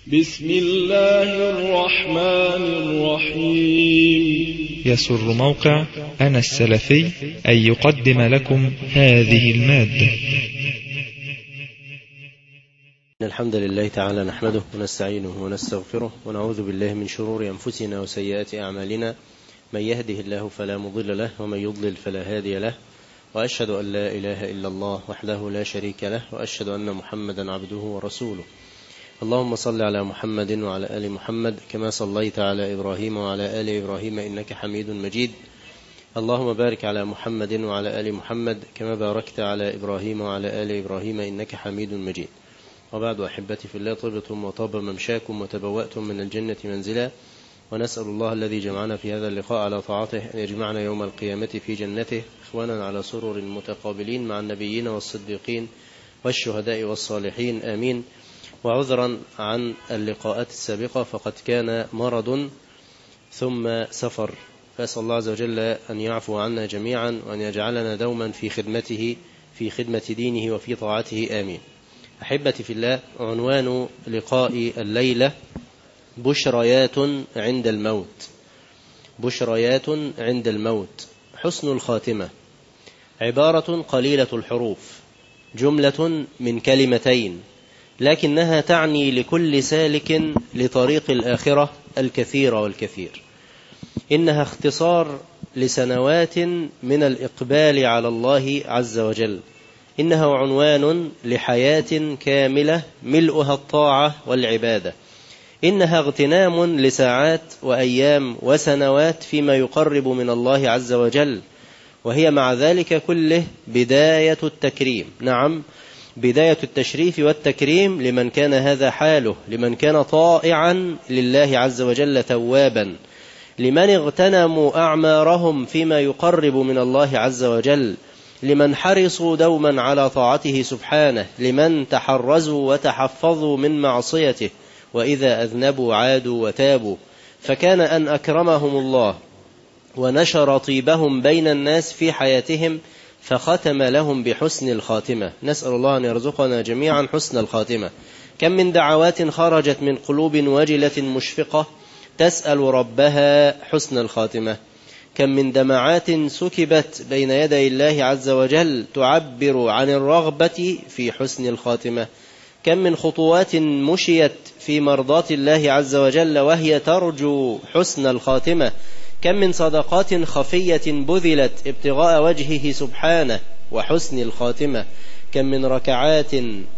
بسم الله الرحمن الرحيم يسر موقع أنا السلفي أن يقدم لكم هذه المادة الحمد لله تعالى نحمده ونستعينه ونستغفره ونعوذ بالله من شرور أنفسنا وسيئات أعمالنا من يهده الله فلا مضل له ومن يضلل فلا هادي له وأشهد أن لا إله إلا الله وحده لا شريك له وأشهد أن محمدا عبده ورسوله اللهم صل على محمد وعلى آل محمد كما صليت على إبراهيم وعلى آل إبراهيم إنك حميد مجيد اللهم بارك على محمد وعلى آل محمد كما باركت على إبراهيم وعلى آل إبراهيم إنك حميد مجيد وبعد أحبتي في الله طبتم وطاب ممشاكم وتبوأتم من الجنة منزلا ونسأل الله الذي جمعنا في هذا اللقاء على طاعته أن يجمعنا يوم القيامة في جنته إخوانا على سرر متقابلين مع النبيين والصديقين والشهداء والصالحين آمين وعذرا عن اللقاءات السابقة فقد كان مرض ثم سفر فأسأل الله عز وجل أن يعفو عنا جميعا وأن يجعلنا دوما في خدمته في خدمة دينه وفي طاعته آمين أحبتي في الله عنوان لقاء الليلة بشريات عند الموت بشريات عند الموت حسن الخاتمة عبارة قليلة الحروف جملة من كلمتين لكنها تعني لكل سالك لطريق الآخرة الكثير والكثير إنها اختصار لسنوات من الإقبال على الله عز وجل إنها عنوان لحياة كاملة ملؤها الطاعة والعبادة إنها اغتنام لساعات وأيام وسنوات فيما يقرب من الله عز وجل وهي مع ذلك كله بداية التكريم نعم بداية التشريف والتكريم لمن كان هذا حاله لمن كان طائعا لله عز وجل توابا لمن اغتنموا أعمارهم فيما يقرب من الله عز وجل لمن حرصوا دوما على طاعته سبحانه لمن تحرزوا وتحفظوا من معصيته وإذا أذنبوا عادوا وتابوا فكان أن أكرمهم الله ونشر طيبهم بين الناس في حياتهم فختم لهم بحسن الخاتمة نسأل الله أن يرزقنا جميعا حسن الخاتمة كم من دعوات خرجت من قلوب وجلة مشفقة تسأل ربها حسن الخاتمة كم من دمعات سكبت بين يدي الله عز وجل تعبر عن الرغبة في حسن الخاتمة كم من خطوات مشيت في مرضاة الله عز وجل وهي ترجو حسن الخاتمة كم من صدقات خفية بذلت ابتغاء وجهه سبحانه وحسن الخاتمة كم من ركعات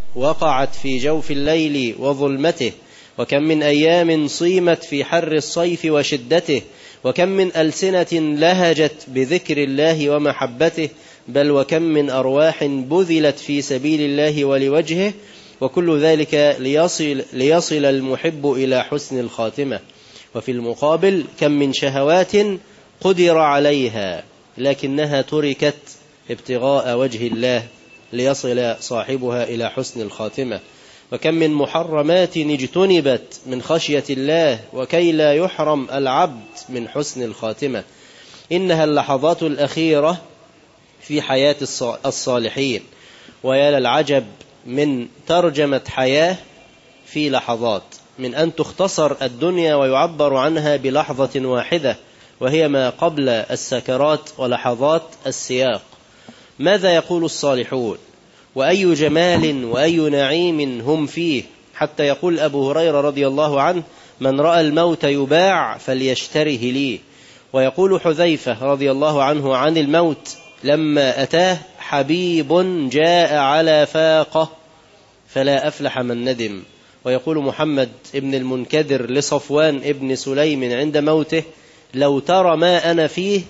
وقعت في جوف الليل وظلمته وكم من أيام صيمت في حر الصيف وشدته وكم من ألسنة لهجت بذكر الله ومحبته بل وكم من أرواح بذلت في سبيل الله ولوجهه وكل ذلك ليصل, ليصل المحب إلى حسن الخاتمة وفي المقابل كم من شهوات قدر عليها لكنها تركت ابتغاء وجه الله ليصل صاحبها إلى حسن الخاتمة وكم من محرمات اجتنبت من خشية الله وكي لا يحرم العبد من حسن الخاتمة إنها اللحظات الأخيرة في حياة الصالحين ويا للعجب من ترجمة حياة في لحظات من أن تختصر الدنيا ويعبر عنها بلحظة واحدة وهي ما قبل السكرات ولحظات السياق ماذا يقول الصالحون وأي جمال وأي نعيم هم فيه حتى يقول أبو هريرة رضي الله عنه من رأى الموت يباع فليشتره لي ويقول حذيفة رضي الله عنه عن الموت لما أتاه حبيب جاء على فاقة فلا أفلح من ندم ويقول محمد ابن المنكدر لصفوان ابن سليم عند موته لو ترى ما أنا فيه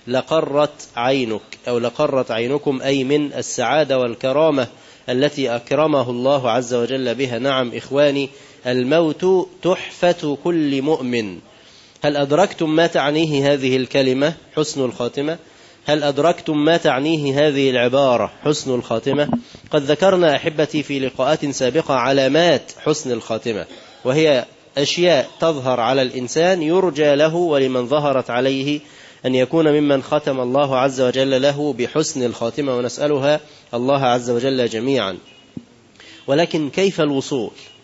لقرت عينك أو لقرت عينكم أي من السعادة والكرامة التي أكرمه الله عز وجل بها نعم إخواني الموت تحفة كل مؤمن هل أدركتم ما تعنيه هذه الكلمة حسن الخاتمة هل أدركتم ما تعنيه هذه العبارة حسن الخاتمة قد ذكرنا أحبتي في لقاءات سابقة علامات حسن الخاتمة وهي أشياء تظهر على الإنسان يرجى له ولمن ظهرت عليه أن يكون ممن ختم الله عز وجل له بحسن الخاتمة ونسألها الله عز وجل جميعا ولكن كيف الوصول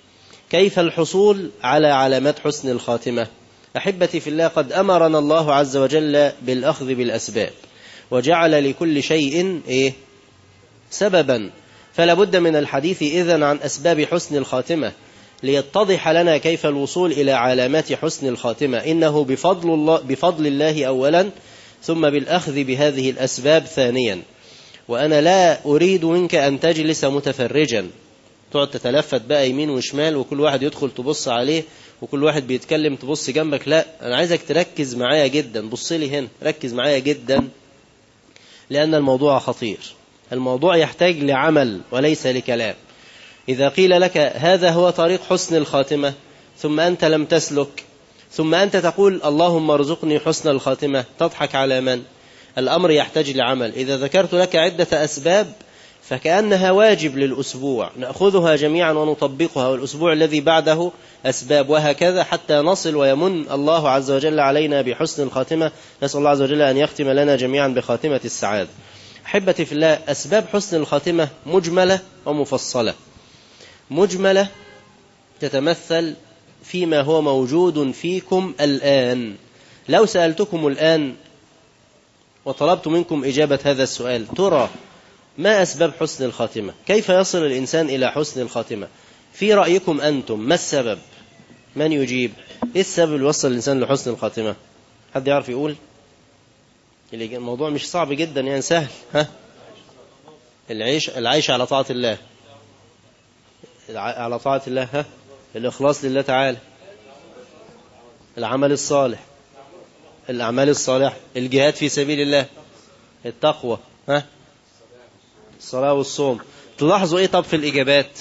كيف الحصول على علامات حسن الخاتمة أحبتي في الله قد أمرنا الله عز وجل بالأخذ بالأسباب وجعل لكل شيء إيه سببا فلا بد من الحديث إذن عن أسباب حسن الخاتمة ليتضح لنا كيف الوصول إلى علامات حسن الخاتمة إنه بفضل الله, بفضل الله أولا ثم بالأخذ بهذه الأسباب ثانيا وأنا لا أريد منك أن تجلس متفرجا تقعد تتلفت بقى يمين وشمال وكل واحد يدخل تبص عليه وكل واحد بيتكلم تبص جنبك لا أنا عايزك تركز معايا جدا بص لي هنا ركز معايا جدا لأن الموضوع خطير الموضوع يحتاج لعمل وليس لكلام إذا قيل لك هذا هو طريق حسن الخاتمة ثم أنت لم تسلك ثم أنت تقول اللهم ارزقني حسن الخاتمة تضحك على من الأمر يحتاج لعمل إذا ذكرت لك عدة أسباب فكأنها واجب للأسبوع نأخذها جميعا ونطبقها والأسبوع الذي بعده أسباب وهكذا حتى نصل ويمن الله عز وجل علينا بحسن الخاتمة نسأل الله عز وجل أن يختم لنا جميعا بخاتمة السعادة أحبتي في الله أسباب حسن الخاتمة مجملة ومفصلة مجملة تتمثل فيما هو موجود فيكم الآن لو سألتكم الآن وطلبت منكم إجابة هذا السؤال ترى ما أسباب حسن الخاتمة كيف يصل الإنسان إلى حسن الخاتمة في رأيكم أنتم ما السبب من يجيب إيه السبب اللي وصل الإنسان لحسن الخاتمة حد يعرف يقول الموضوع مش صعب جدا يعني سهل ها العيش العيش على طاعة الله على طاعة الله ها الإخلاص لله تعالى العمل الصالح الأعمال الصالحة الجهاد في سبيل الله التقوى ها الصلاة والصوم تلاحظوا ايه طب في الإجابات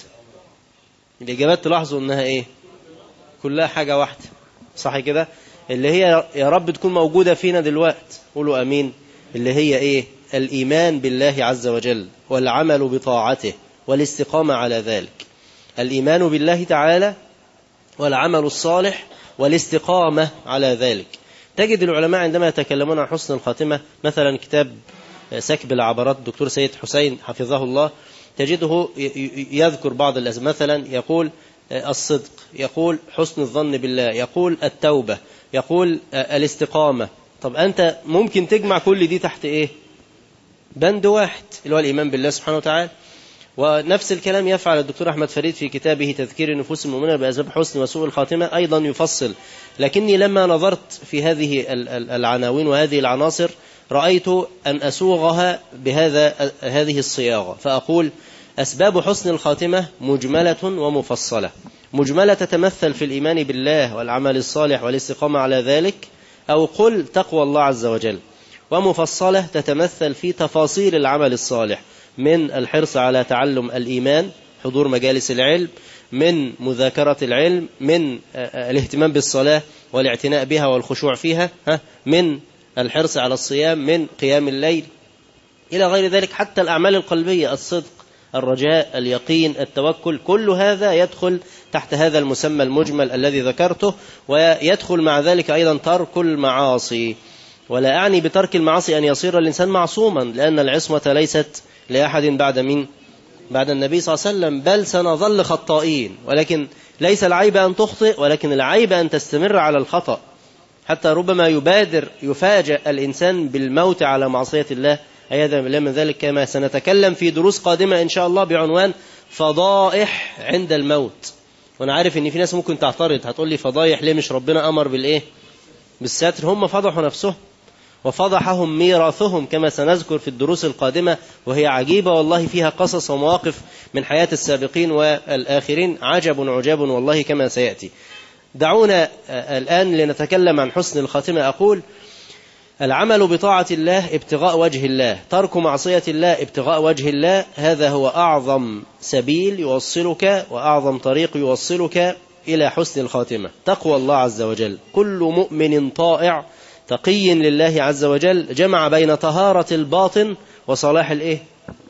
الإجابات تلاحظوا انها ايه كلها حاجة واحدة صح كده اللي هي يا رب تكون موجودة فينا دلوقت قولوا أمين اللي هي ايه الإيمان بالله عز وجل والعمل بطاعته والاستقامة على ذلك الإيمان بالله تعالى والعمل الصالح والاستقامة على ذلك تجد العلماء عندما يتكلمون عن حسن الخاتمة مثلا كتاب سكب العبرات الدكتور سيد حسين حفظه الله تجده يذكر بعض الأسباب مثلا يقول الصدق يقول حسن الظن بالله يقول التوبة يقول الاستقامة طب أنت ممكن تجمع كل دي تحت إيه بند واحد اللي هو الإيمان بالله سبحانه وتعالى ونفس الكلام يفعل الدكتور أحمد فريد في كتابه تذكير النفوس المؤمنة بأسباب حسن وسوء الخاتمة أيضا يفصل لكني لما نظرت في هذه العناوين وهذه العناصر رأيت أن أسوغها بهذا هذه الصياغة فأقول أسباب حسن الخاتمة مجملة ومفصلة مجملة تتمثل في الإيمان بالله والعمل الصالح والاستقامة على ذلك أو قل تقوى الله عز وجل ومفصلة تتمثل في تفاصيل العمل الصالح من الحرص على تعلم الإيمان حضور مجالس العلم من مذاكرة العلم من الاهتمام بالصلاة والاعتناء بها والخشوع فيها من الحرص على الصيام من قيام الليل إلى غير ذلك حتى الأعمال القلبية الصدق الرجاء اليقين التوكل كل هذا يدخل تحت هذا المسمى المجمل الذي ذكرته ويدخل مع ذلك أيضا ترك المعاصي ولا أعني بترك المعاصي أن يصير الإنسان معصوما لأن العصمة ليست لأحد بعد من بعد النبي صلى الله عليه وسلم بل سنظل خطائين ولكن ليس العيب أن تخطئ ولكن العيب أن تستمر على الخطأ حتى ربما يبادر يفاجأ الإنسان بالموت على معصية الله أيضا بالله من ذلك كما سنتكلم في دروس قادمة إن شاء الله بعنوان فضائح عند الموت وأنا عارف إن في ناس ممكن تعترض هتقول لي فضايح ليه مش ربنا أمر بالإيه بالستر هم فضحوا نفسهم وفضحهم ميراثهم كما سنذكر في الدروس القادمة وهي عجيبة والله فيها قصص ومواقف من حياة السابقين والآخرين عجب عجاب والله كما سيأتي دعونا الآن لنتكلم عن حسن الخاتمة أقول العمل بطاعة الله ابتغاء وجه الله ترك معصية الله ابتغاء وجه الله هذا هو أعظم سبيل يوصلك وأعظم طريق يوصلك إلى حسن الخاتمة تقوى الله عز وجل كل مؤمن طائع تقي لله عز وجل جمع بين طهارة الباطن وصلاح الإيه؟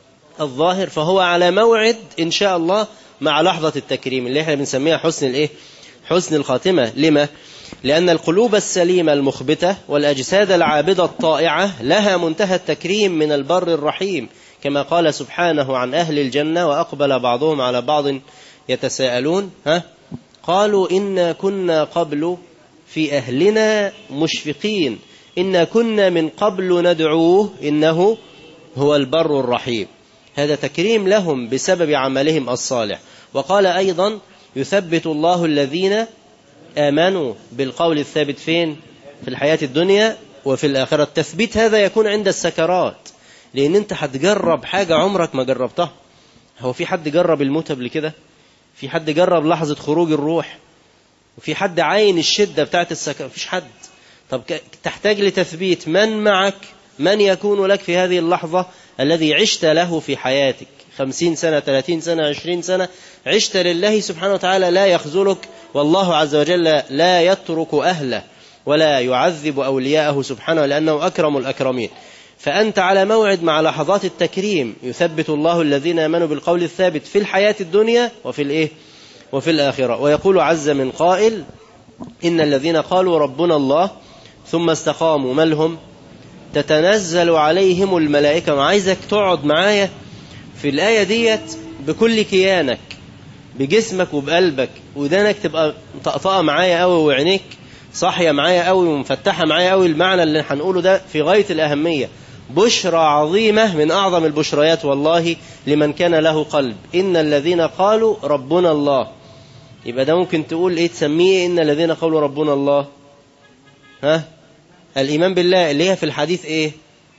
الظاهر فهو على موعد إن شاء الله مع لحظة التكريم اللي احنا بنسميها حسن الإيه؟ حسن الخاتمة لما؟ لأن القلوب السليمة المخبتة والأجساد العابدة الطائعة لها منتهى التكريم من البر الرحيم كما قال سبحانه عن أهل الجنة وأقبل بعضهم على بعض يتساءلون ها قالوا إنا كنا قبل في أهلنا مشفقين إنا كنا من قبل ندعوه إنه هو البر الرحيم هذا تكريم لهم بسبب عملهم الصالح وقال أيضا يثبت الله الذين آمنوا بالقول الثابت فين في الحياة الدنيا وفي الآخرة التثبيت هذا يكون عند السكرات لأن أنت هتجرب حاجة عمرك ما جربتها هو في حد جرب الموت قبل كده في حد جرب لحظة خروج الروح وفي حد عاين الشدة بتاعت السكرة مفيش حد طب تحتاج لتثبيت من معك من يكون لك في هذه اللحظة الذي عشت له في حياتك خمسين سنة ثلاثين سنة عشرين سنة عشت لله سبحانه وتعالى لا يخذلك والله عز وجل لا يترك أهله ولا يعذب أولياءه سبحانه لأنه أكرم الأكرمين فأنت على موعد مع لحظات التكريم يثبت الله الذين آمنوا بالقول الثابت في الحياة الدنيا وفي الإيه وفي الآخرة ويقول عز من قائل إن الذين قالوا ربنا الله ثم استقاموا ما لهم تتنزل عليهم الملائكة وعايزك تقعد معايا في الآية ديت بكل كيانك بجسمك وبقلبك ودانك تبقى طقطقة معايا قوي وعينيك صاحية معايا قوي ومفتحة معايا قوي المعنى اللي هنقوله ده في غاية الأهمية بشرى عظيمة من أعظم البشريات والله لمن كان له قلب إن الذين قالوا ربنا الله يبقى ده ممكن تقول إيه تسميه إن الذين قالوا ربنا الله ها الإيمان بالله اللي هي في الحديث إيه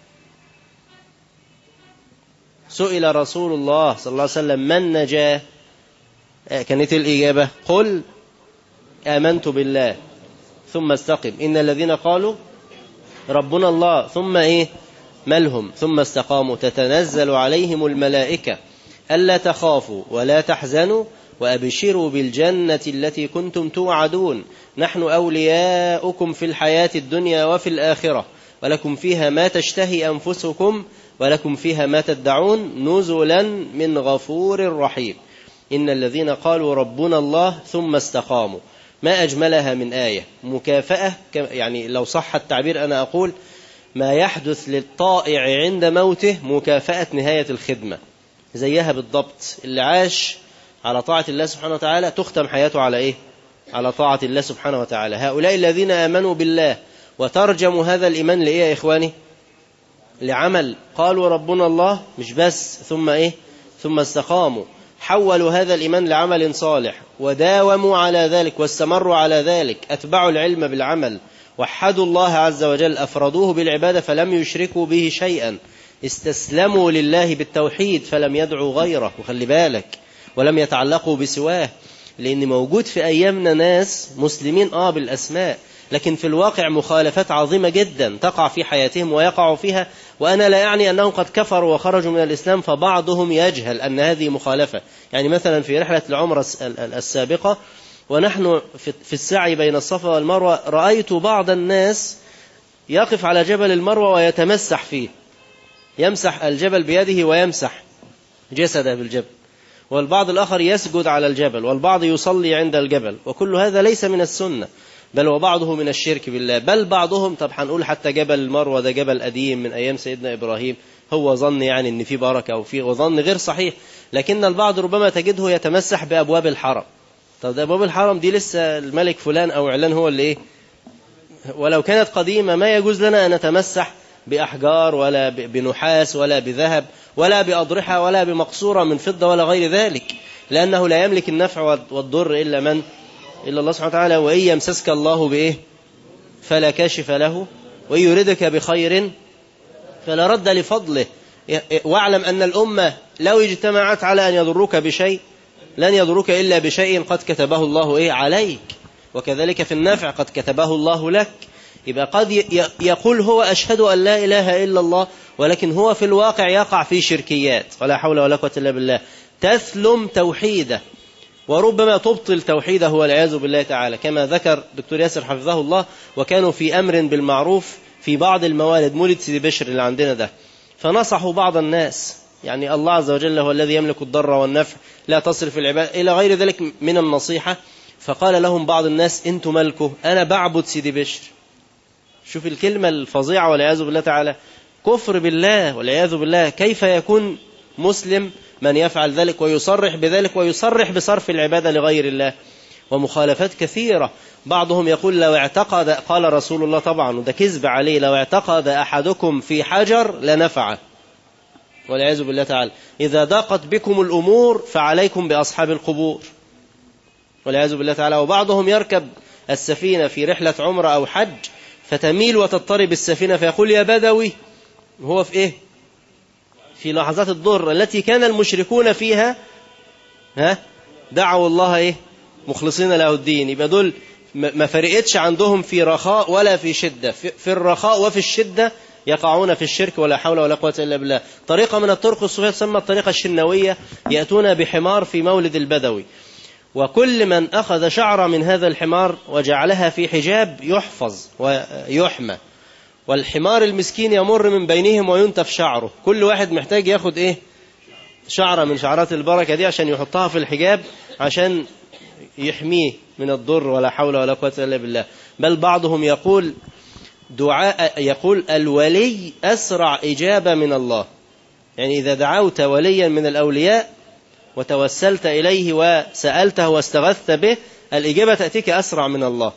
سئل رسول الله صلى الله عليه وسلم من نجا كانت الإجابة قل آمنت بالله ثم استقم إن الذين قالوا ربنا الله ثم إيه ملهم ثم استقاموا تتنزل عليهم الملائكة ألا تخافوا ولا تحزنوا وأبشروا بالجنة التي كنتم توعدون نحن أولياؤكم في الحياة الدنيا وفي الآخرة ولكم فيها ما تشتهي أنفسكم ولكم فيها ما تدعون نزلا من غفور رحيم إن الذين قالوا ربنا الله ثم استقاموا ما أجملها من آية مكافأة يعني لو صح التعبير أنا أقول ما يحدث للطائع عند موته مكافأة نهاية الخدمة زيها بالضبط اللي عاش على طاعة الله سبحانه وتعالى تختم حياته على إيه على طاعة الله سبحانه وتعالى هؤلاء الذين آمنوا بالله وترجموا هذا الإيمان لإيه يا إخواني لعمل قالوا ربنا الله مش بس ثم إيه ثم استقاموا حولوا هذا الإيمان لعمل صالح وداوموا على ذلك واستمروا على ذلك أتبعوا العلم بالعمل وحدوا الله عز وجل أفردوه بالعبادة فلم يشركوا به شيئا استسلموا لله بالتوحيد فلم يدعوا غيره وخلي بالك ولم يتعلقوا بسواه لأن موجود في أيامنا ناس مسلمين آه بالأسماء لكن في الواقع مخالفات عظيمة جدا تقع في حياتهم ويقع فيها وأنا لا يعني أنهم قد كفروا وخرجوا من الإسلام فبعضهم يجهل أن هذه مخالفة يعني مثلا في رحلة العمرة السابقة ونحن في السعي بين الصفا والمروة رأيت بعض الناس يقف على جبل المروة ويتمسح فيه يمسح الجبل بيده ويمسح جسده بالجبل والبعض الآخر يسجد على الجبل والبعض يصلي عند الجبل وكل هذا ليس من السنة بل وبعضه من الشرك بالله بل بعضهم طب هنقول حتى جبل المروة ده جبل قديم من أيام سيدنا إبراهيم هو ظن يعني ان في بركة أو في وظن غير صحيح لكن البعض ربما تجده يتمسح بأبواب الحرم طب ده أبواب الحرم دي لسه الملك فلان أو علان هو اللي إيه ولو كانت قديمة ما يجوز لنا أن نتمسح بأحجار ولا بنحاس ولا بذهب ولا بأضرحة ولا بمقصورة من فضة ولا غير ذلك لأنه لا يملك النفع والضر إلا من إلا الله سبحانه وتعالى وإن يمسسك الله بإيه فلا كاشف له وإن يردك بخير فلا رد لفضله واعلم أن الأمة لو اجتمعت على أن يضروك بشيء لن يضرك إلا بشيء قد كتبه الله إيه عليك وكذلك في النفع قد كتبه الله لك يبقى قد يقول هو أشهد أن لا إله إلا الله ولكن هو في الواقع يقع في شركيات ولا حول ولا قوة إلا بالله تثلم توحيده وربما تبطل توحيده والعياذ بالله تعالى كما ذكر دكتور ياسر حفظه الله وكانوا في أمر بالمعروف في بعض الموالد مولد سيدي بشر اللي عندنا ده فنصحوا بعض الناس يعني الله عز وجل هو الذي يملك الضر والنفع لا تصرف العباد إلى غير ذلك من النصيحة فقال لهم بعض الناس انتم ملكه أنا بعبد سيدي بشر شوف الكلمة الفظيعة والعياذ بالله تعالى كفر بالله والعياذ بالله كيف يكون مسلم من يفعل ذلك ويصرح بذلك ويصرح بصرف العبادة لغير الله ومخالفات كثيرة بعضهم يقول لو اعتقد قال رسول الله طبعا وده كذب عليه لو اعتقد أحدكم في حجر لنفعه والعياذ بالله تعالى إذا ضاقت بكم الأمور فعليكم بأصحاب القبور والعياذ بالله تعالى وبعضهم يركب السفينة في رحلة عمرة أو حج فتميل وتضطرب السفينة فيقول يا بدوي هو في إيه في لحظات الظهر التي كان المشركون فيها ها دعوا الله إيه مخلصين له الدين يبقى دول ما فرقتش عندهم في رخاء ولا في شدة في الرخاء وفي الشدة يقعون في الشرك ولا حول ولا قوة إلا بالله طريقة من الطرق الصوفية تسمى الطريقة الشنوية يأتون بحمار في مولد البدوي وكل من أخذ شعرة من هذا الحمار وجعلها في حجاب يحفظ ويحمى والحمار المسكين يمر من بينهم وينتف شعره كل واحد محتاج ياخد إيه شعرة من شعرات البركة دي عشان يحطها في الحجاب عشان يحميه من الضر ولا حول ولا قوة إلا بالله بل بعضهم يقول دعاء يقول الولي أسرع إجابة من الله يعني إذا دعوت وليا من الأولياء وتوسلت إليه وسألته واستغثت به الإجابة تأتيك أسرع من الله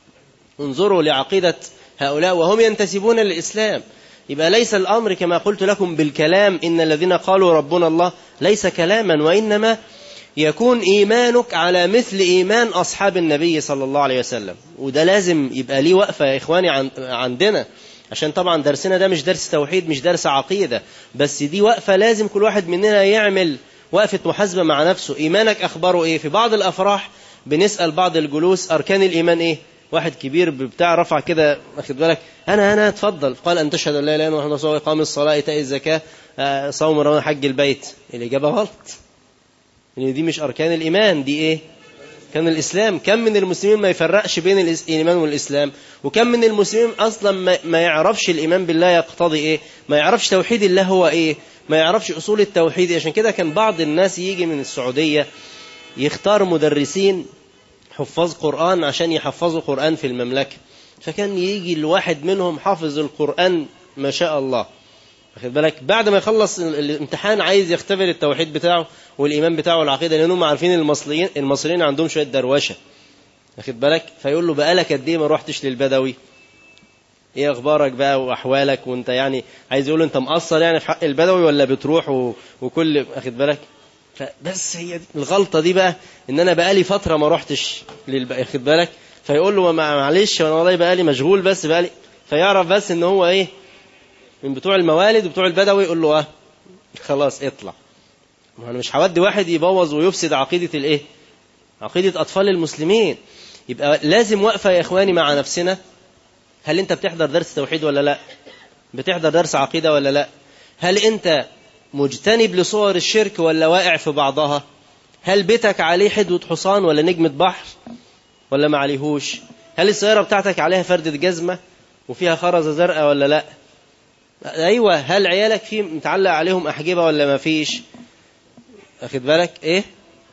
انظروا لعقيدة هؤلاء وهم ينتسبون للإسلام يبقى ليس الأمر كما قلت لكم بالكلام إن الذين قالوا ربنا الله ليس كلاما وإنما يكون إيمانك على مثل إيمان أصحاب النبي صلى الله عليه وسلم وده لازم يبقى ليه وقفة يا إخواني عندنا عشان طبعا درسنا ده مش درس توحيد مش درس عقيدة بس دي وقفة لازم كل واحد مننا يعمل وقفة محاسبة مع نفسه إيمانك أخباره إيه في بعض الأفراح بنسأل بعض الجلوس أركان الإيمان إيه واحد كبير بتاع رفع كده واخد بالك أنا أنا اتفضل قال أن تشهد أن لا إله إلا الله وحده إقام الصلاة إيتاء الزكاة صوم رمضان حج البيت الإجابة غلط يعني دي مش أركان الإيمان دي إيه كان الإسلام كم من المسلمين ما يفرقش بين الإيمان والإسلام وكم من المسلمين أصلا ما يعرفش الإيمان بالله يقتضي إيه ما يعرفش توحيد الله هو إيه ما يعرفش أصول التوحيد عشان كده كان بعض الناس يجي من السعودية يختار مدرسين حفاظ قرآن عشان يحفظوا قرآن في المملكة فكان يجي الواحد منهم حافظ القرآن ما شاء الله واخد بالك بعد ما يخلص الامتحان عايز يختبر التوحيد بتاعه والايمان بتاعه والعقيده لانهم عارفين المصريين المصريين عندهم شويه دروشه واخد بالك فيقول له بقالك قد ايه ما روحتش للبدوي ايه اخبارك بقى واحوالك وانت يعني عايز يقول انت مقصر يعني في حق البدوي ولا بتروح و... وكل واخد بالك فبس هي دي الغلطه دي بقى ان انا بقالي فتره ما روحتش للب... واخد بالك فيقول له معلش انا والله بقالي مشغول بس بقالي فيعرف بس ان هو ايه من بتوع الموالد وبتوع البدوي يقول له اه خلاص اطلع ما انا مش هودي واحد يبوظ ويفسد عقيدة الايه عقيدة اطفال المسلمين يبقى لازم وقفة يا اخواني مع نفسنا هل انت بتحضر درس توحيد ولا لا بتحضر درس عقيدة ولا لا هل انت مجتنب لصور الشرك ولا واقع في بعضها هل بيتك عليه حدوة حصان ولا نجمة بحر ولا ما عليهوش هل السيارة بتاعتك عليها فردة جزمة وفيها خرزة زرقاء ولا لا ايوه هل عيالك في متعلق عليهم احجبه ولا ما فيش واخد بالك ايه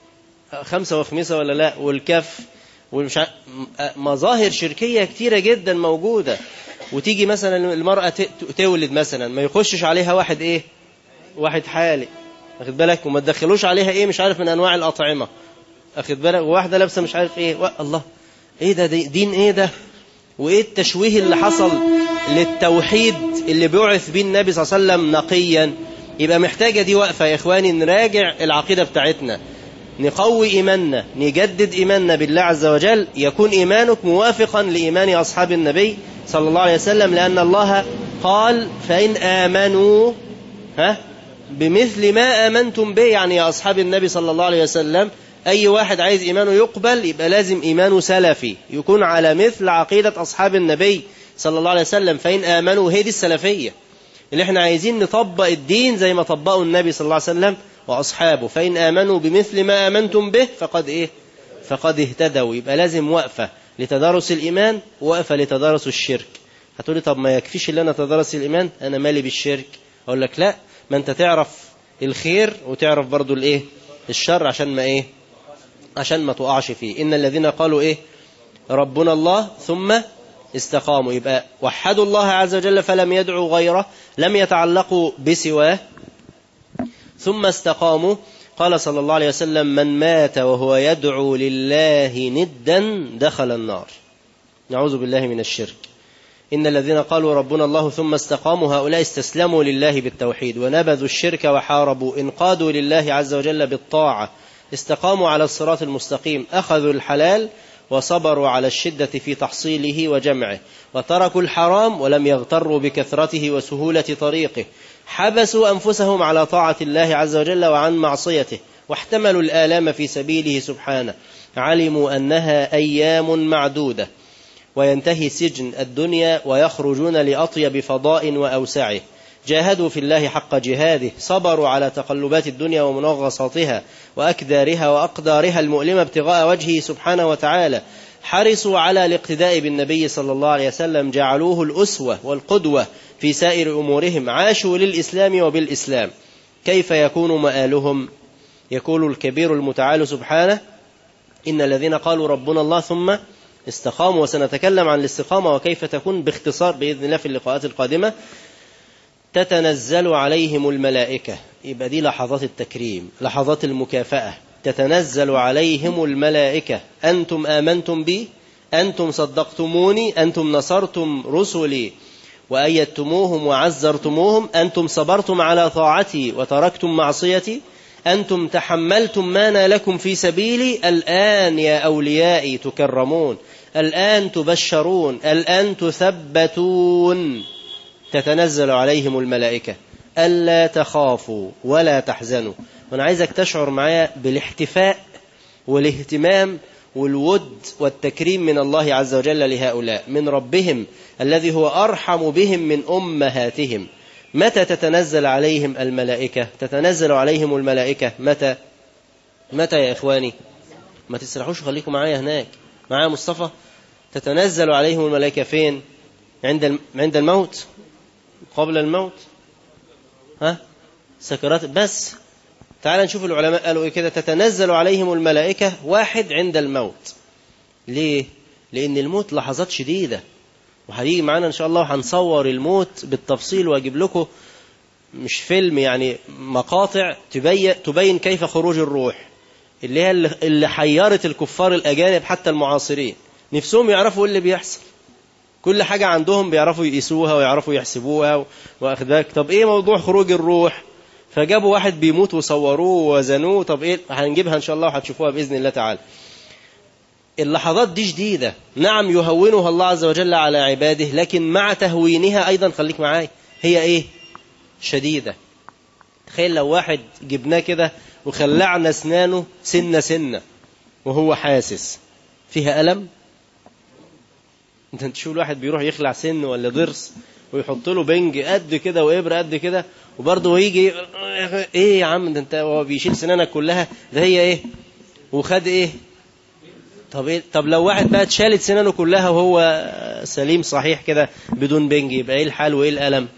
خمسه وخميسه ولا لا والكف والمش ع... مظاهر شركيه كتيره جدا موجوده وتيجي مثلا المراه ت... تولد مثلا ما يخشش عليها واحد ايه واحد حالق واخد بالك وما تدخلوش عليها ايه مش عارف من انواع الاطعمه واخد بالك وواحده لابسه مش عارف ايه و... الله ايه ده دين ايه ده وايه التشويه اللي حصل للتوحيد اللي بعث بيه النبي صلى الله عليه وسلم نقيا يبقى محتاجة دي وقفة يا إخواني نراجع العقيدة بتاعتنا نقوي إيماننا نجدد إيماننا بالله عز وجل يكون إيمانك موافقا لإيمان أصحاب النبي صلى الله عليه وسلم لأن الله قال فإن آمنوا ها بمثل ما آمنتم به يعني يا أصحاب النبي صلى الله عليه وسلم أي واحد عايز إيمانه يقبل يبقى لازم إيمانه سلفي يكون على مثل عقيدة أصحاب النبي صلى الله عليه وسلم فإن آمنوا هي دي السلفية اللي احنا عايزين نطبق الدين زي ما طبقوا النبي صلى الله عليه وسلم وأصحابه فإن آمنوا بمثل ما آمنتم به فقد إيه فقد اهتدوا يبقى لازم وقفة لتدارس الإيمان ووقفة لتدارس الشرك هتقولي طب ما يكفيش اللي أنا تدارس الإيمان أنا مالي بالشرك أقول لك لا ما أنت تعرف الخير وتعرف برضو الإيه الشر عشان ما إيه عشان ما تقعش فيه إن الذين قالوا إيه ربنا الله ثم استقاموا يبقى وحدوا الله عز وجل فلم يدعوا غيره لم يتعلقوا بسواه ثم استقاموا قال صلى الله عليه وسلم من مات وهو يدعو لله ندا دخل النار نعوذ بالله من الشرك إن الذين قالوا ربنا الله ثم استقاموا هؤلاء استسلموا لله بالتوحيد ونبذوا الشرك وحاربوا انقادوا لله عز وجل بالطاعة استقاموا على الصراط المستقيم أخذوا الحلال وصبروا على الشدة في تحصيله وجمعه وتركوا الحرام ولم يغتروا بكثرته وسهولة طريقه حبسوا أنفسهم على طاعة الله عز وجل وعن معصيته واحتملوا الآلام في سبيله سبحانه علموا أنها أيام معدودة وينتهي سجن الدنيا ويخرجون لأطيب فضاء وأوسعه جاهدوا في الله حق جهاده صبروا على تقلبات الدنيا ومنغصاتها وأكدارها وأقدارها المؤلمة ابتغاء وجهه سبحانه وتعالى حرصوا على الاقتداء بالنبي صلى الله عليه وسلم جعلوه الأسوة والقدوة في سائر أمورهم عاشوا للإسلام وبالإسلام كيف يكون مآلهم يقول الكبير المتعال سبحانه إن الذين قالوا ربنا الله ثم استقاموا وسنتكلم عن الاستقامة وكيف تكون باختصار بإذن الله في اللقاءات القادمة تتنزل عليهم الملائكة يبقى دي لحظات التكريم لحظات المكافأة تتنزل عليهم الملائكة أنتم آمنتم بي أنتم صدقتموني أنتم نصرتم رسلي وأيدتموهم وعزرتموهم أنتم صبرتم على طاعتي وتركتم معصيتي أنتم تحملتم ما نالكم في سبيلي الآن يا أوليائي تكرمون الآن تبشرون الآن تثبتون تتنزل عليهم الملائكة ألا تخافوا ولا تحزنوا وأنا عايزك تشعر معايا بالاحتفاء والاهتمام والود والتكريم من الله عز وجل لهؤلاء من ربهم الذي هو أرحم بهم من أمهاتهم متى تتنزل عليهم الملائكة تتنزل عليهم الملائكة متى متى يا إخواني ما تسرحوش خليكم معايا هناك معايا مصطفى تتنزل عليهم الملائكة فين عند عند الموت قبل الموت ها سكرات بس تعال نشوف العلماء قالوا ايه كده تتنزل عليهم الملائكة واحد عند الموت ليه لأن الموت لحظات شديدة وهيجي معانا إن شاء الله هنصور الموت بالتفصيل وأجيب لكم مش فيلم يعني مقاطع تبين, تبين كيف خروج الروح اللي هي اللي حيرت الكفار الأجانب حتى المعاصرين نفسهم يعرفوا ايه اللي بيحصل كل حاجة عندهم بيعرفوا يقيسوها ويعرفوا يحسبوها واخداك طب ايه موضوع خروج الروح فجابوا واحد بيموت وصوروه ووزنوه طب ايه هنجيبها ان شاء الله وهتشوفوها باذن الله تعالى اللحظات دي جديدة نعم يهونها الله عز وجل على عباده لكن مع تهوينها أيضا خليك معاي هي إيه شديدة تخيل لو واحد جبناه كده وخلعنا أسنانه سنة سنة وهو حاسس فيها ألم انت تشوف الواحد بيروح يخلع سن ولا ضرس ويحط له بنج قد كده وابره قد كده وبرضه يجي ايه يا عم ده انت هو بيشيل سنانك كلها ده هي ايه وخد ايه طب إيه؟ طب لو واحد بقى اتشالت سنانه كلها وهو سليم صحيح كده بدون بنج يبقى ايه الحال وايه الالم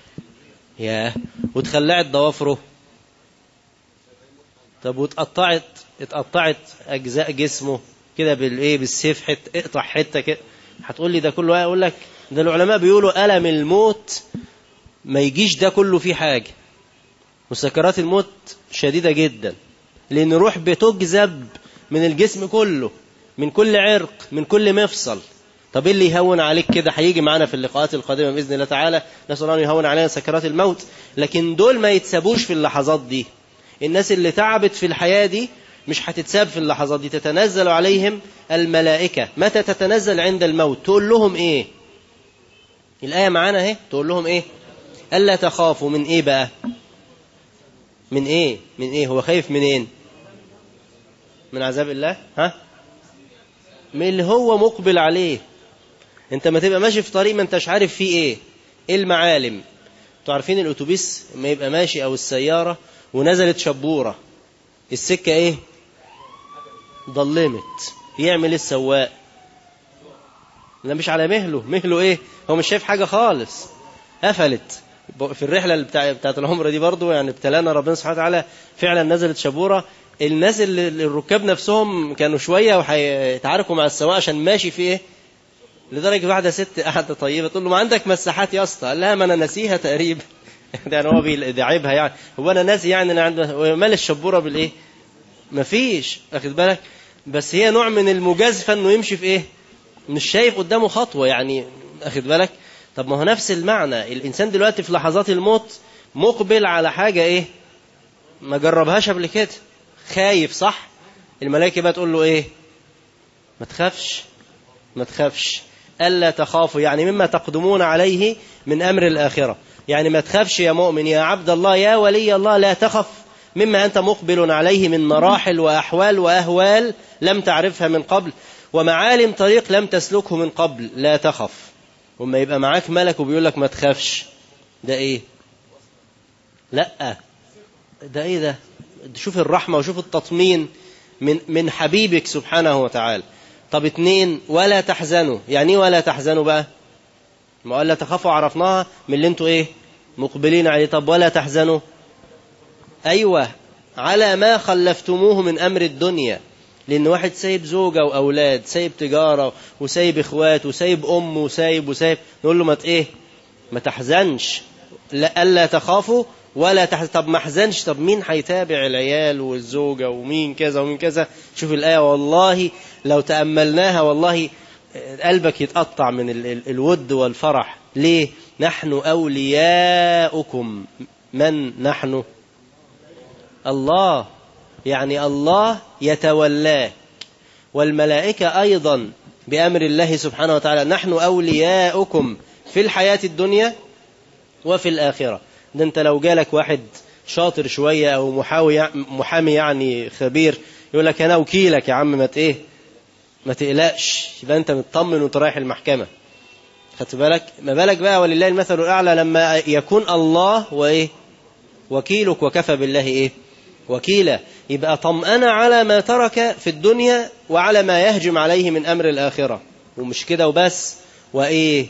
ياه وتخلعت ضوافره طب واتقطعت اتقطعت اجزاء جسمه كده بالايه بالسيف حته اقطع حته كده هتقول لي ده كله اقول لك ده العلماء بيقولوا الم الموت ما يجيش ده كله فيه حاجه وسكرات الموت شديده جدا لان الروح بتجذب من الجسم كله من كل عرق من كل مفصل طب ايه اللي يهون عليك كده هيجي معانا في اللقاءات القادمه باذن الله تعالى نسال الله ان يهون علينا سكرات الموت لكن دول ما يتسابوش في اللحظات دي الناس اللي تعبت في الحياه دي مش هتتساب في اللحظات دي تتنزل عليهم الملائكه متى تتنزل عند الموت تقول لهم ايه الايه معانا اهي تقول لهم ايه الا تخافوا من ايه بقى من ايه من ايه هو خايف منين من عذاب الله ها من اللي هو مقبل عليه انت ما تبقى ماشي في طريق ما انتش عارف فيه ايه ايه المعالم انتوا عارفين الاتوبيس ما يبقى ماشي او السيارة ونزلت شبورة السكة ايه ضلمت يعمل ايه السواق لا مش على مهله مهله ايه هو مش شايف حاجة خالص قفلت في الرحلة بتاع بتاعت العمرة دي برضو يعني ابتلانا ربنا سبحانه وتعالى فعلا نزلت شبورة الناس اللي الركاب نفسهم كانوا شوية وهيتعاركوا مع السواق عشان ماشي في ايه لدرجة واحدة ست قاعدة طيبة تقول له ما عندك مساحات يا اسطى قال لها ما انا نسيها تقريبا يعني هو بيدعبها يعني هو انا ناسي يعني انا عندي مال الشبوره بالايه مفيش واخد بالك بس هي نوع من المجازفه انه يمشي في ايه مش شايف قدامه خطوه يعني واخد بالك طب ما هو نفس المعنى الانسان دلوقتي في لحظات الموت مقبل على حاجه ايه ما جربهاش قبل كده خايف صح الملائكه بقى تقول له ايه ما تخافش ما تخافش الا تخافوا يعني مما تقدمون عليه من امر الاخره يعني ما تخافش يا مؤمن يا عبد الله يا ولي الله لا تخف مما أنت مقبل عليه من مراحل وأحوال وأهوال لم تعرفها من قبل ومعالم طريق لم تسلكه من قبل لا تخف وما يبقى معاك ملك وبيقول لك ما تخافش ده ايه لا ده ايه ده شوف الرحمة وشوف التطمين من من حبيبك سبحانه وتعالى طب اتنين ولا تحزنوا يعني ايه ولا تحزنوا بقى ما قال لا تخافوا عرفناها من اللي انتوا ايه مقبلين عليه طب ولا تحزنوا ايوه على ما خلفتموه من امر الدنيا لان واحد سايب زوجة واولاد سايب تجارة وسايب اخوات وسايب ام وسايب وسايب نقول له ما ايه ما تحزنش لا الا تخافوا ولا تحزن طب ما احزنش طب مين هيتابع العيال والزوجة ومين كذا ومين كذا شوف الآية والله لو تأملناها والله قلبك يتقطع من ال ال الود والفرح ليه نحن أولياؤكم من نحن الله يعني الله يتولاك والملائكة أيضا بأمر الله سبحانه وتعالى نحن أولياؤكم في الحياة الدنيا وفي الآخرة ده انت لو جالك واحد شاطر شوية أو محاوي محامي يعني خبير يقول لك أنا وكيلك يا عم ما ايه ما تقلقش يبقى أنت مطمن وانت رايح المحكمة خدت بالك ما بالك بقى ولله المثل الأعلى لما يكون الله وإيه وكيلك وكفى بالله إيه وكيلا يبقى طمأن على ما ترك في الدنيا وعلى ما يهجم عليه من أمر الآخرة ومش كده وبس وإيه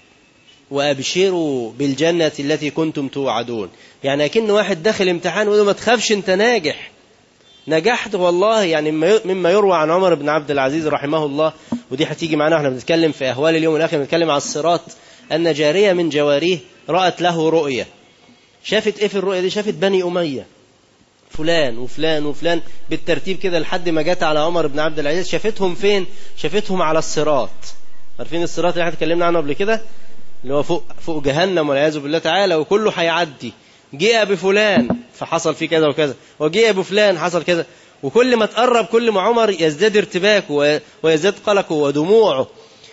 وأبشروا بالجنة التي كنتم توعدون يعني أكن واحد داخل امتحان ويقول ما تخافش أنت ناجح نجحت والله يعني مما يروى عن عمر بن عبد العزيز رحمه الله ودي هتيجي معانا احنا بنتكلم في أهوال اليوم الآخر بنتكلم على الصراط أن جارية من جواريه رأت له رؤية شافت ايه في الرؤية دي شافت بني أمية فلان وفلان وفلان بالترتيب كده لحد ما جت على عمر بن عبد العزيز شافتهم فين شافتهم على الصراط عارفين الصراط اللي احنا اتكلمنا عنه قبل كده اللي هو فوق فوق جهنم والعياذ بالله تعالى وكله هيعدي جيء بفلان فحصل فيه كذا وكذا وجيء بفلان حصل كذا وكل ما تقرب كل ما عمر يزداد ارتباكه ويزداد قلقه ودموعه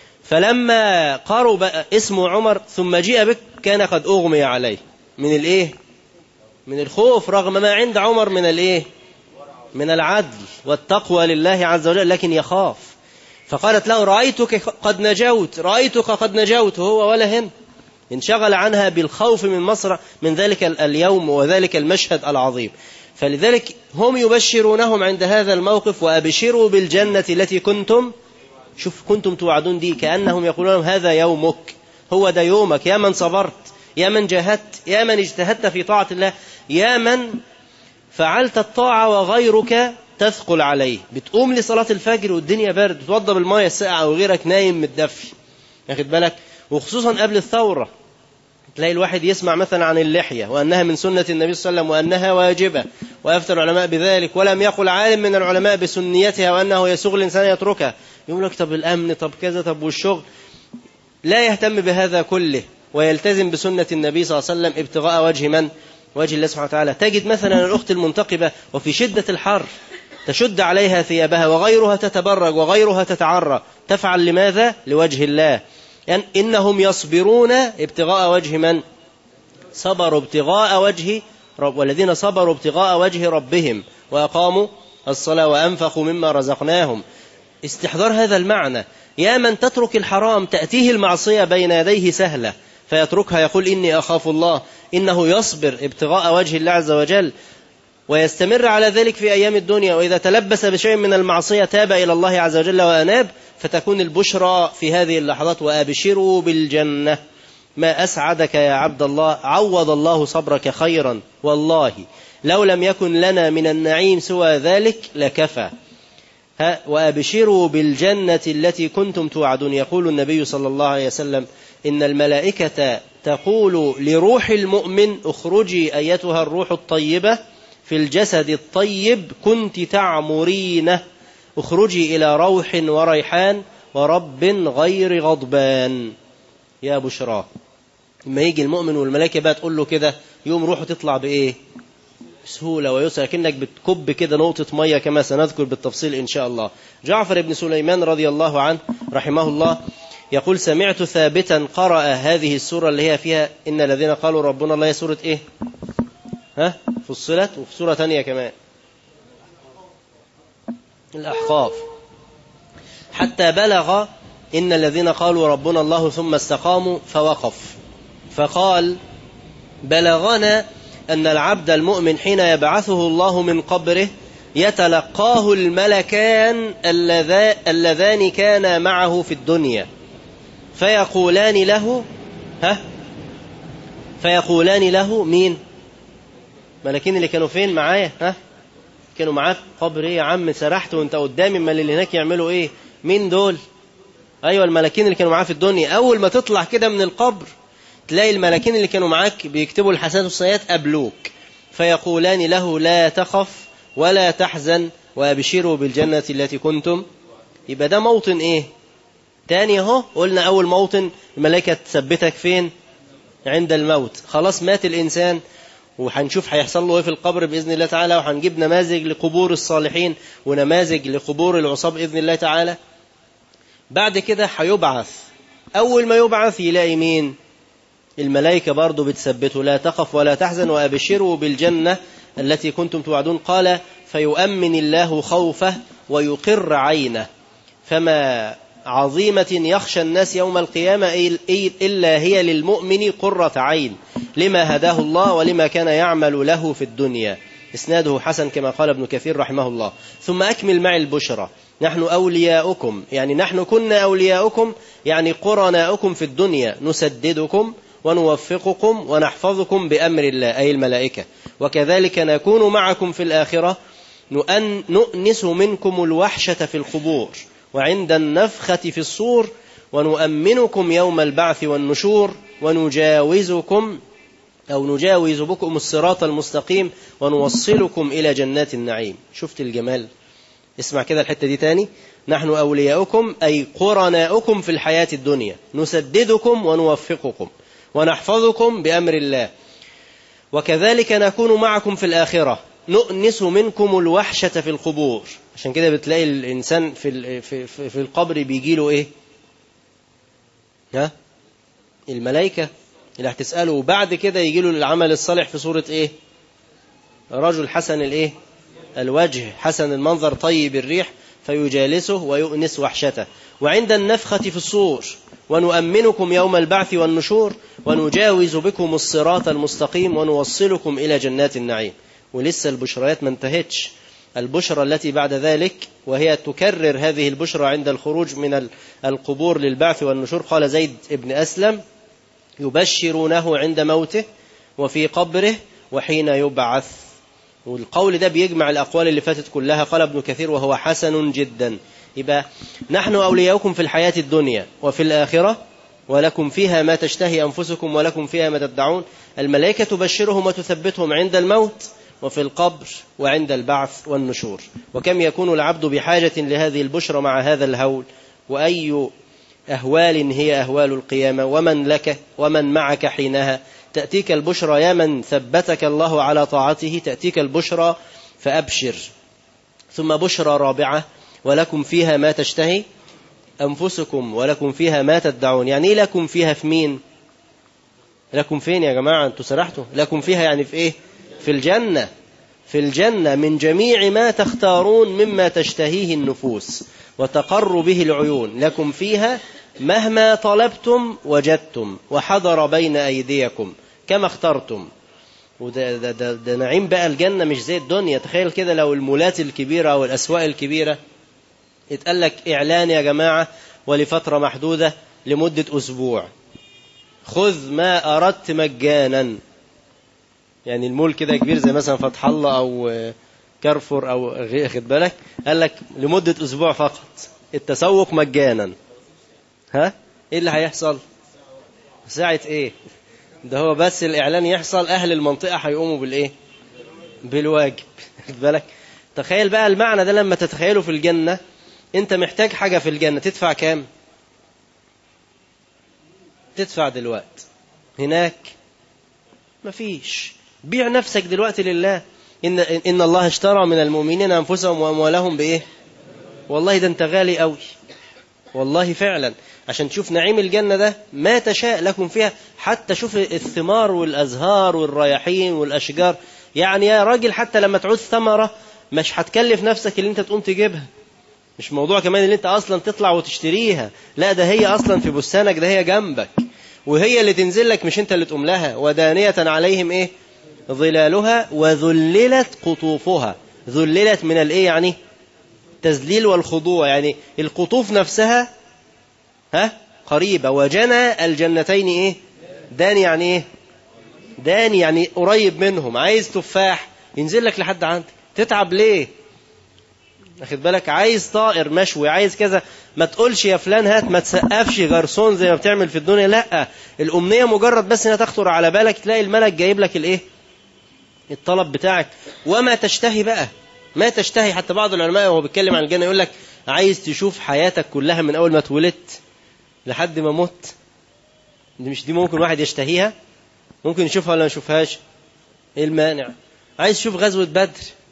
فلما قرب اسم عمر ثم جيء بك كان قد أغمي عليه من الايه من الخوف رغم ما عند عمر من الايه من العدل والتقوى لله عز وجل لكن يخاف فقالت له رأيتك قد نجوت رأيتك قد نجوت هو ولا هم انشغل عنها بالخوف من مصر من ذلك اليوم وذلك المشهد العظيم فلذلك هم يبشرونهم عند هذا الموقف وأبشروا بالجنة التي كنتم شوف كنتم توعدون دي كأنهم يقولون هذا يومك هو ده يومك يا من صبرت يا من جاهدت يا من اجتهدت في طاعة الله يا من فعلت الطاعة وغيرك تثقل عليه بتقوم لصلاة الفجر والدنيا برد بتوضى بالمية الساقعة وغيرك نايم متدفي ياخد بالك وخصوصا قبل الثورة تلاقي الواحد يسمع مثلا عن اللحية وأنها من سنة النبي صلى الله عليه وسلم وأنها واجبة ويفتى العلماء بذلك ولم يقل عالم من العلماء بسنيتها وأنه يسوغ الإنسان يتركها يقول لك طب الأمن طب كذا طب والشغل لا يهتم بهذا كله ويلتزم بسنة النبي صلى الله عليه وسلم ابتغاء وجه من وجه الله سبحانه وتعالى تجد مثلا الأخت المنتقبة وفي شدة الحر تشد عليها ثيابها وغيرها تتبرج وغيرها تتعرى تفعل لماذا لوجه الله يعني إنهم يصبرون ابتغاء وجه من صبروا ابتغاء وجه رب والذين صبروا ابتغاء وجه ربهم وأقاموا الصلاة وأنفقوا مما رزقناهم استحضار هذا المعنى يا من تترك الحرام تأتيه المعصية بين يديه سهلة فيتركها يقول إني أخاف الله إنه يصبر ابتغاء وجه الله عز وجل ويستمر على ذلك في أيام الدنيا وإذا تلبس بشيء من المعصية تاب إلى الله عز وجل وأناب فتكون البشرى في هذه اللحظات وأبشروا بالجنة ما أسعدك يا عبد الله عوض الله صبرك خيرا والله لو لم يكن لنا من النعيم سوى ذلك لكفى ها وأبشروا بالجنة التي كنتم توعدون يقول النبي صلى الله عليه وسلم إن الملائكة تقول لروح المؤمن اخرجي أيتها الروح الطيبة في الجسد الطيب كنت تعمرينه اخرجي إلى روح وريحان ورب غير غضبان يا بشرى لما يجي المؤمن والملائكة بقى تقول له كده يوم روحه تطلع بإيه بسهولة ويسر كأنك بتكب كده نقطة مية كما سنذكر بالتفصيل إن شاء الله جعفر بن سليمان رضي الله عنه رحمه الله يقول سمعت ثابتا قرأ هذه السورة اللي هي فيها إن الذين قالوا ربنا الله هي سورة إيه ها فصلت وفي سورة تانية كمان الأحقاف حتى بلغ إن الذين قالوا ربنا الله ثم استقاموا فوقف فقال بلغنا أن العبد المؤمن حين يبعثه الله من قبره يتلقاه الملكان اللذان كانا معه في الدنيا فيقولان له ها فيقولان له مين ملكين اللي كانوا فين معايا ها كانوا معاه في قبر ايه يا عم سرحت وانت قدامي امال اللي هناك يعملوا ايه مين دول ايوه الملكين اللي كانوا معاه في الدنيا اول ما تطلع كده من القبر تلاقي الملكين اللي كانوا معاك بيكتبوا الحسنات والسيئات قبلوك فيقولان له لا تخف ولا تحزن وابشروا بالجنة التي كنتم يبقى ده موطن ايه تاني اهو قلنا اول موطن الملائكة تثبتك فين عند الموت خلاص مات الانسان وهنشوف هيحصل له ايه في القبر باذن الله تعالى وهنجيب نماذج لقبور الصالحين ونماذج لقبور العصاة باذن الله تعالى بعد كده هيبعث اول ما يبعث يلاقي مين الملائكة برضه بتثبته لا تخف ولا تحزن وأبشروا بالجنة التي كنتم توعدون قال فيؤمن الله خوفه ويقر عينه فما عظيمة يخشى الناس يوم القيامة إلا هي للمؤمن قرة عين لما هداه الله ولما كان يعمل له في الدنيا إسناده حسن كما قال ابن كثير رحمه الله ثم أكمل معي البشرى نحن أولياؤكم يعني نحن كنا أولياؤكم يعني قرناؤكم في الدنيا نسددكم ونوفقكم ونحفظكم بأمر الله أي الملائكة وكذلك نكون معكم في الآخرة نؤنس منكم الوحشة في القبور وعند النفخة في الصور ونؤمنكم يوم البعث والنشور ونجاوزكم أو نجاوز بكم الصراط المستقيم ونوصلكم إلى جنات النعيم شفت الجمال اسمع كده الحتة دي تاني نحن أولياؤكم أي قرناؤكم في الحياة الدنيا نسددكم ونوفقكم ونحفظكم بأمر الله وكذلك نكون معكم في الآخرة نؤنس منكم الوحشة في القبور عشان كده بتلاقي الإنسان في في في القبر بيجي له إيه؟ ها؟ الملائكة اللي هتسأله وبعد كده يجي له العمل الصالح في صورة إيه؟ رجل حسن الإيه؟ الوجه حسن المنظر طيب الريح فيجالسه ويؤنس وحشته وعند النفخة في الصور ونؤمنكم يوم البعث والنشور ونجاوز بكم الصراط المستقيم ونوصلكم إلى جنات النعيم ولسه البشريات ما انتهتش البشرى التي بعد ذلك وهي تكرر هذه البشرى عند الخروج من القبور للبعث والنشور قال زيد بن أسلم يبشرونه عند موته وفي قبره وحين يبعث والقول ده بيجمع الأقوال اللي فاتت كلها قال ابن كثير وهو حسن جدا يبقى نحن أولياؤكم في الحياة الدنيا وفي الآخرة ولكم فيها ما تشتهي أنفسكم ولكم فيها ما تدعون الملائكة تبشرهم وتثبتهم عند الموت وفي القبر وعند البعث والنشور وكم يكون العبد بحاجة لهذه البشرى مع هذا الهول وأي أهوال هي أهوال القيامة ومن لك ومن معك حينها تأتيك البشرى يا من ثبتك الله على طاعته تأتيك البشرى فأبشر ثم بشرى رابعة ولكم فيها ما تشتهي أنفسكم ولكم فيها ما تدعون يعني إيه لكم فيها في مين لكم فين يا جماعة أنتوا سرحتوا لكم فيها يعني في إيه في الجنة في الجنة من جميع ما تختارون مما تشتهيه النفوس وتقر به العيون لكم فيها مهما طلبتم وجدتم وحضر بين أيديكم كما اخترتم وده ده ده ده نعيم بقى الجنة مش زي الدنيا تخيل كده لو المولات الكبيرة أو الأسواق الكبيرة اتقال لك إعلان يا جماعة ولفترة محدودة لمدة أسبوع خذ ما أردت مجانا يعني المول كده كبير زي مثلا فتح الله أو كارفور او غير خد بالك قال لك لمده اسبوع فقط التسوق مجانا ها ايه اللي هيحصل ساعه ايه ده هو بس الاعلان يحصل اهل المنطقه هيقوموا بالايه بالواجب خد بالك تخيل بقى المعنى ده لما تتخيله في الجنه انت محتاج حاجه في الجنه تدفع كام تدفع دلوقتي هناك مفيش بيع نفسك دلوقتي لله إن, إن الله اشترى من المؤمنين أنفسهم وأموالهم بإيه والله ده أنت غالي قوي والله فعلا عشان تشوف نعيم الجنة ده ما تشاء لكم فيها حتى شوف الثمار والأزهار والرياحين والأشجار يعني يا راجل حتى لما تعوز ثمرة مش هتكلف نفسك اللي انت تقوم تجيبها مش موضوع كمان اللي انت اصلا تطلع وتشتريها لا ده هي اصلا في بستانك ده هي جنبك وهي اللي تنزل لك مش انت اللي تقوم لها ودانية عليهم ايه ظلالها وذللت قطوفها ذللت من الايه يعني تذليل والخضوع يعني القطوف نفسها ها قريبة وجنى الجنتين ايه داني يعني ايه داني يعني قريب منهم عايز تفاح ينزل لك لحد عندك تتعب ليه واخد بالك عايز طائر مشوي عايز كذا ما تقولش يا فلان هات ما تسقفش غرسون زي ما بتعمل في الدنيا لا الأمنية مجرد بس انها تخطر على بالك تلاقي الملك جايب لك الايه الطلب بتاعك وما تشتهي بقى ما تشتهي حتى بعض العلماء وهو بيتكلم عن الجنة يقول لك عايز تشوف حياتك كلها من أول ما اتولدت لحد ما مت دي مش دي ممكن واحد يشتهيها ممكن يشوفها ولا ما يشوفهاش ايه المانع عايز تشوف غزوة بدر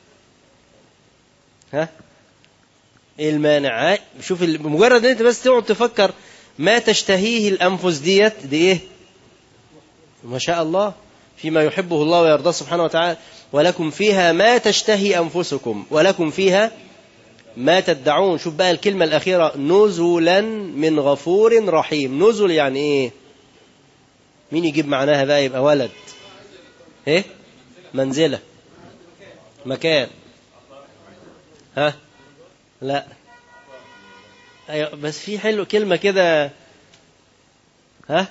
ها ايه المانع شوف مجرد ان انت بس تقعد تفكر ما تشتهيه الانفس ديت دي ايه ما شاء الله فيما يحبه الله ويرضاه سبحانه وتعالى ولكم فيها ما تشتهي انفسكم ولكم فيها ما تدعون شوف بقى الكلمة الأخيرة نزلا من غفور رحيم نزل يعني إيه مين يجيب معناها بقى يبقى ولد إيه منزلة مكان ها لا أيوة بس في حلو كلمة كده ها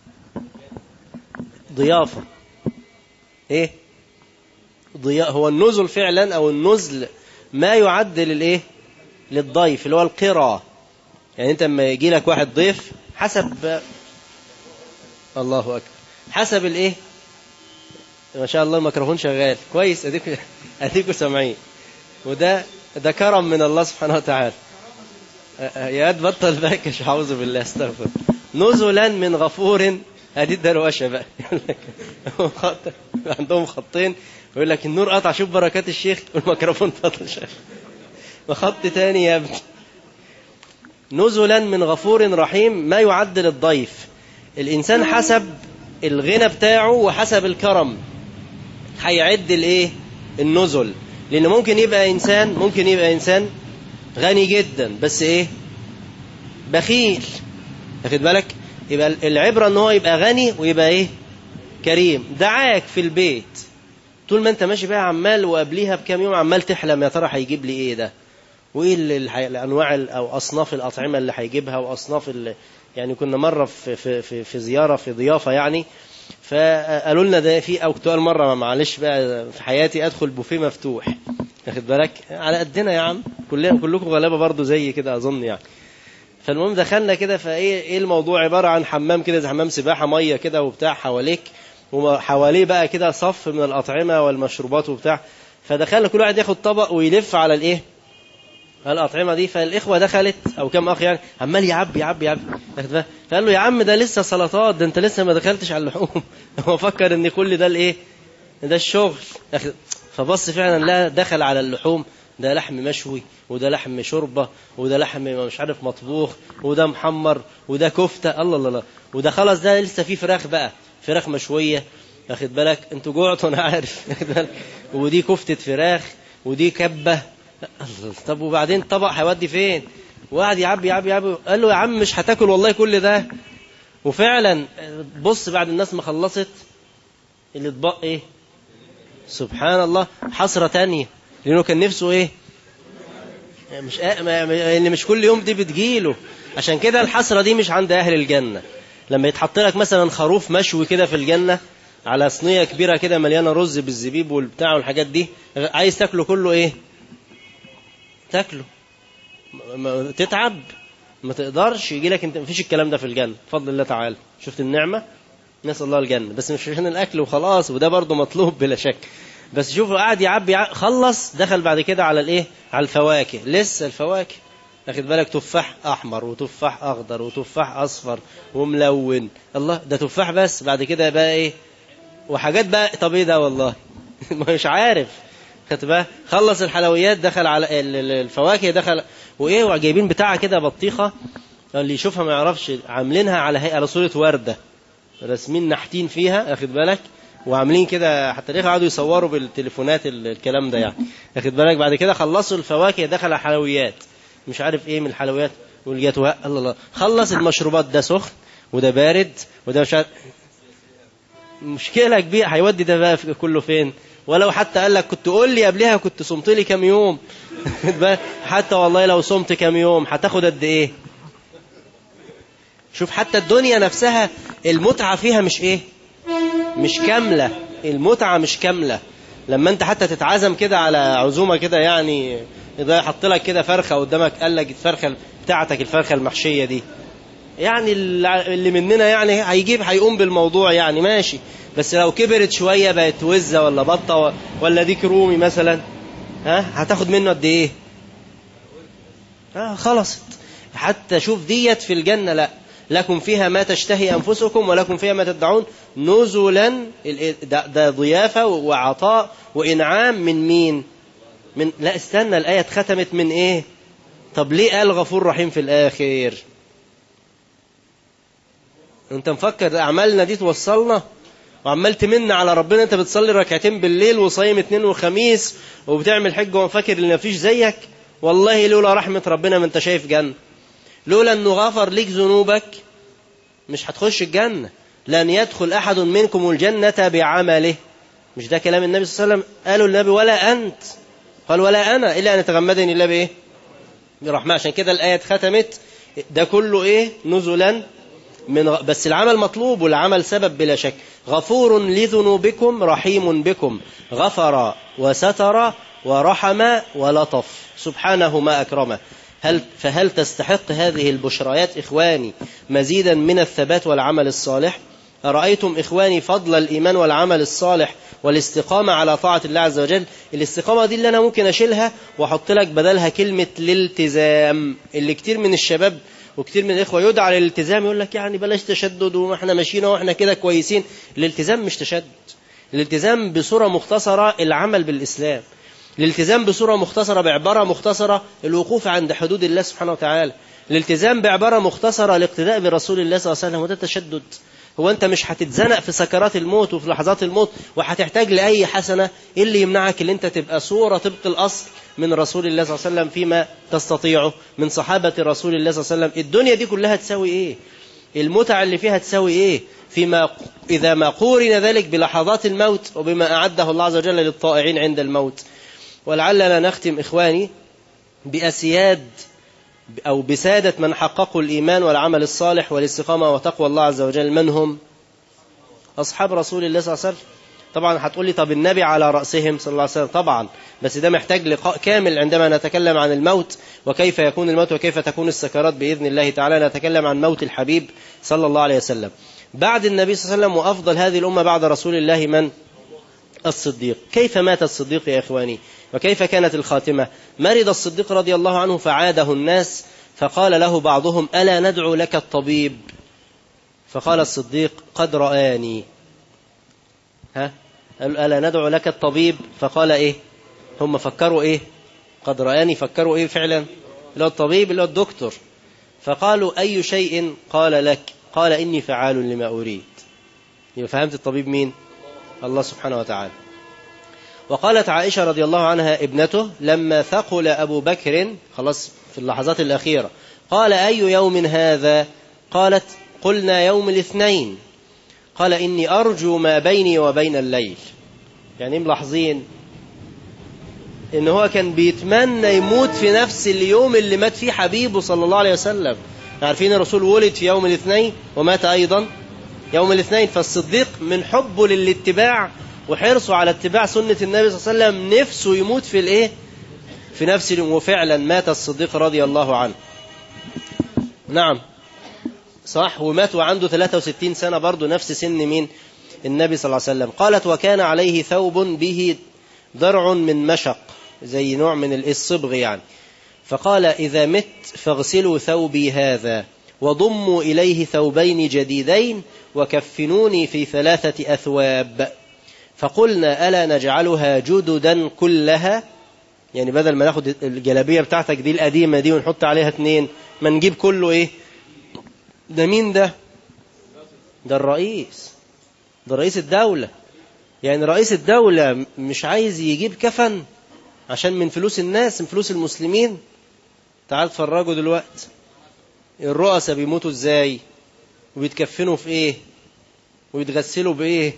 ضيافة ايه ضياء هو النزل فعلا او النزل ما يعد للايه للضيف اللي هو القرى يعني انت لما يجي لك واحد ضيف حسب الله اكبر حسب الايه ما شاء الله الميكروفون شغال كويس اديكوا اديكوا سامعين وده ده كرم من الله سبحانه وتعالى يا بطل باكش اعوذ بالله استغفر نزلا من غفور ادي الدروشه بقى عندهم خطين يقول لك النور قطع شوف بركات الشيخ والميكروفون فضل شغال وخط تاني يا ابني نزلا من غفور رحيم ما يعد للضيف الانسان حسب الغنى بتاعه وحسب الكرم هيعد الايه النزل لان ممكن يبقى انسان ممكن يبقى انسان غني جدا بس ايه بخيل واخد بالك يبقى العبره ان هو يبقى غني ويبقى ايه كريم دعاك في البيت طول ما انت ماشي بقى عمال وقبليها بكام يوم عمال تحلم يا ترى هيجيب لي ايه ده وايه الانواع او اصناف الاطعمه اللي هيجيبها واصناف اللي يعني كنا مره في في في, في زياره في ضيافه يعني فقالوا لنا ده في او كنت مره معلش بقى في حياتي ادخل بوفيه مفتوح واخد بالك على قدنا يا عم كلنا كلكم غلابه برضو زي كده اظن يعني فالمهم دخلنا كده فايه ايه الموضوع عباره عن حمام كده زي حمام سباحه ميه كده وبتاع حواليك وحواليه بقى كده صف من الاطعمه والمشروبات وبتاع فدخلنا كل واحد ياخد طبق ويلف على الايه الأطعمة دي فالإخوة دخلت أو كم أخ يعني عمال يعبي يعبي يعبي فقال له يا عم ده لسه سلطات ده أنت لسه ما دخلتش على اللحوم هو فكر إن كل ده الإيه ده الشغل فبص فعلا لا دخل على اللحوم ده لحم مشوي وده لحم شوربة وده لحم مش عارف مطبوخ وده محمر وده كفتة الله الله الله وده خلاص ده لسه فيه فراخ بقى فراخ مشوية واخد بالك انتوا جوعتوا انا عارف ودي كفتة فراخ ودي كبة طب وبعدين الطبق هيودي فين وقعد يعبي يعبي يعبي قال له يا عم مش هتاكل والله كل ده وفعلا بص بعد الناس ما خلصت اللي اتبق ايه سبحان الله حسرة تانية لانه كان نفسه ايه مش اللي مش كل يوم دي بتجيله عشان كده الحسرة دي مش عند اهل الجنة لما يتحط لك مثلا خروف مشوي كده في الجنة على صينيه كبيره كده مليانه رز بالزبيب والبتاع والحاجات دي عايز تاكله كله ايه تاكله ما تتعب ما تقدرش يجي لك انت مفيش الكلام ده في الجنه بفضل الله تعالى شفت النعمه نسال الله الجنه بس مش عشان الاكل وخلاص وده برضه مطلوب بلا شك بس شوفوا قاعد يعبي خلص دخل بعد كده على الايه على الفواكه لسه الفواكه واخد بالك تفاح احمر وتفاح اخضر وتفاح اصفر وملون الله ده تفاح بس بعد كده بقى ايه وحاجات بقى طب ايه ده والله مش عارف خدت بقى خلص الحلويات دخل على الفواكه دخل وايه وجايبين بتاعه كده بطيخه اللي يشوفها ما يعرفش عاملينها على هيئه على صوره ورده راسمين نحتين فيها اخد بالك وعاملين كده حتى ليه قعدوا يصوروا بالتليفونات الكلام ده يعني اخد بالك بعد كده خلصوا الفواكه دخل على حلويات مش عارف ايه من الحلويات والجاتوهات الله الله خلص المشروبات ده سخن وده بارد وده مش عارف مشكله كبيره هيودي ده بقى كله فين ولو حتى قال لك كنت قول لي قبلها كنت صمت لي كام يوم حتى والله لو صمت كام يوم هتاخد قد ايه شوف حتى الدنيا نفسها المتعه فيها مش ايه مش كامله المتعه مش كامله لما انت حتى تتعزم كده على عزومه كده يعني اذا يحط لك كده فرخه قدامك قال لك الفرخه بتاعتك الفرخه المحشيه دي يعني اللي مننا يعني هيجيب هيقوم بالموضوع يعني ماشي بس لو كبرت شويه بقت وزه ولا بطه ولا ديك رومي مثلا ها هتاخد منه قد ايه اه خلصت حتى شوف ديت في الجنه لا لكم فيها ما تشتهي انفسكم ولكم فيها ما تدعون نزلا ده ضيافه وعطاء وانعام من مين من لا استنى الايه اتختمت من ايه طب ليه قال غفور رحيم في الاخر انت مفكر اعمالنا دي توصلنا وعمال تمن على ربنا انت بتصلي ركعتين بالليل وصايم اثنين وخميس وبتعمل حج وفاكر ان مفيش زيك والله لولا رحمة ربنا ما انت شايف جنة لولا انه غفر ليك ذنوبك مش هتخش الجنة لن يدخل احد منكم الجنة بعمله مش ده كلام النبي صلى الله عليه وسلم قالوا النبي ولا انت قال ولا انا الا ان يتغمدني الله بايه برحمة عشان كده الايه اتختمت ده كله ايه نزلا من غ... بس العمل مطلوب والعمل سبب بلا شك غفور لذنوبكم رحيم بكم غفر وستر ورحم ولطف سبحانه ما أكرمه هل فهل تستحق هذه البشريات إخواني مزيدا من الثبات والعمل الصالح أرأيتم إخواني فضل الإيمان والعمل الصالح والاستقامة على طاعة الله عز وجل الاستقامة دي اللي أنا ممكن أشيلها وأحط لك بدلها كلمة الالتزام اللي كتير من الشباب وكتير من الإخوة يدعى للالتزام يقول لك يعني بلاش تشدد وإحنا ماشيين وإحنا كده كويسين الالتزام مش تشدد الالتزام بصورة مختصرة العمل بالإسلام الالتزام بصورة مختصرة بعبارة مختصرة الوقوف عند حدود الله سبحانه وتعالى الالتزام بعبارة مختصرة الاقتداء برسول الله صلى الله عليه وسلم وده تشدد هو انت مش هتتزنق في سكرات الموت وفي لحظات الموت وهتحتاج لأي حسنة ايه اللي يمنعك اللي انت تبقى صورة طبق الأصل من رسول الله صلى الله عليه وسلم فيما تستطيعه من صحابة رسول الله صلى الله عليه وسلم الدنيا دي كلها تساوي ايه المتع اللي فيها تساوي ايه فيما إذا ما قورن ذلك بلحظات الموت وبما أعده الله عز وجل للطائعين عند الموت ولعلنا نختم إخواني بأسياد أو بسادة من حققوا الإيمان والعمل الصالح والاستقامة وتقوى الله عز وجل من هم أصحاب رسول الله صلى الله عليه وسلم طبعا هتقول لي طب النبي على رأسهم صلى الله عليه وسلم طبعا بس ده محتاج لقاء كامل عندما نتكلم عن الموت وكيف يكون الموت وكيف تكون السكرات بإذن الله تعالى نتكلم عن موت الحبيب صلى الله عليه وسلم بعد النبي صلى الله عليه وسلم وأفضل هذه الأمة بعد رسول الله من الصديق كيف مات الصديق يا إخواني وكيف كانت الخاتمة مرض الصديق رضي الله عنه فعاده الناس فقال له بعضهم ألا ندعو لك الطبيب فقال الصديق قد رآني ها ألا ندعو لك الطبيب فقال إيه هم فكروا إيه قد رآني فكروا إيه فعلا اللي هو الطبيب اللي هو الدكتور فقالوا أي شيء قال لك قال إني فعال لما أريد يبقى فهمت الطبيب مين الله سبحانه وتعالى وقالت عائشة رضي الله عنها ابنته لما ثقل أبو بكر خلاص في اللحظات الأخيرة قال أي يوم هذا قالت قلنا يوم الاثنين قال إني أرجو ما بيني وبين الليل يعني ملاحظين إن هو كان بيتمنى يموت في نفس اليوم اللي مات فيه حبيبه صلى الله عليه وسلم عارفين الرسول ولد في يوم الاثنين ومات أيضا يوم الاثنين فالصديق من حبه للاتباع وحرصه على اتباع سنة النبي صلى الله عليه وسلم نفسه يموت في الايه في نفس اليوم وفعلا مات الصديق رضي الله عنه نعم صح ومات وعنده 63 سنة برضه نفس سن مين النبي صلى الله عليه وسلم قالت وكان عليه ثوب به درع من مشق زي نوع من الصبغ يعني فقال إذا مت فاغسلوا ثوبي هذا وضموا إليه ثوبين جديدين وكفنوني في ثلاثة أثواب فقلنا ألا نجعلها جددا كلها يعني بدل ما ناخد الجلابية بتاعتك دي القديمة دي ونحط عليها اتنين ما نجيب كله ايه ده مين ده ده الرئيس ده رئيس الدولة يعني رئيس الدولة مش عايز يجيب كفن عشان من فلوس الناس من فلوس المسلمين تعال اتفرجوا دلوقتي الرؤساء بيموتوا ازاي وبيتكفنوا في ايه ويتغسلوا بايه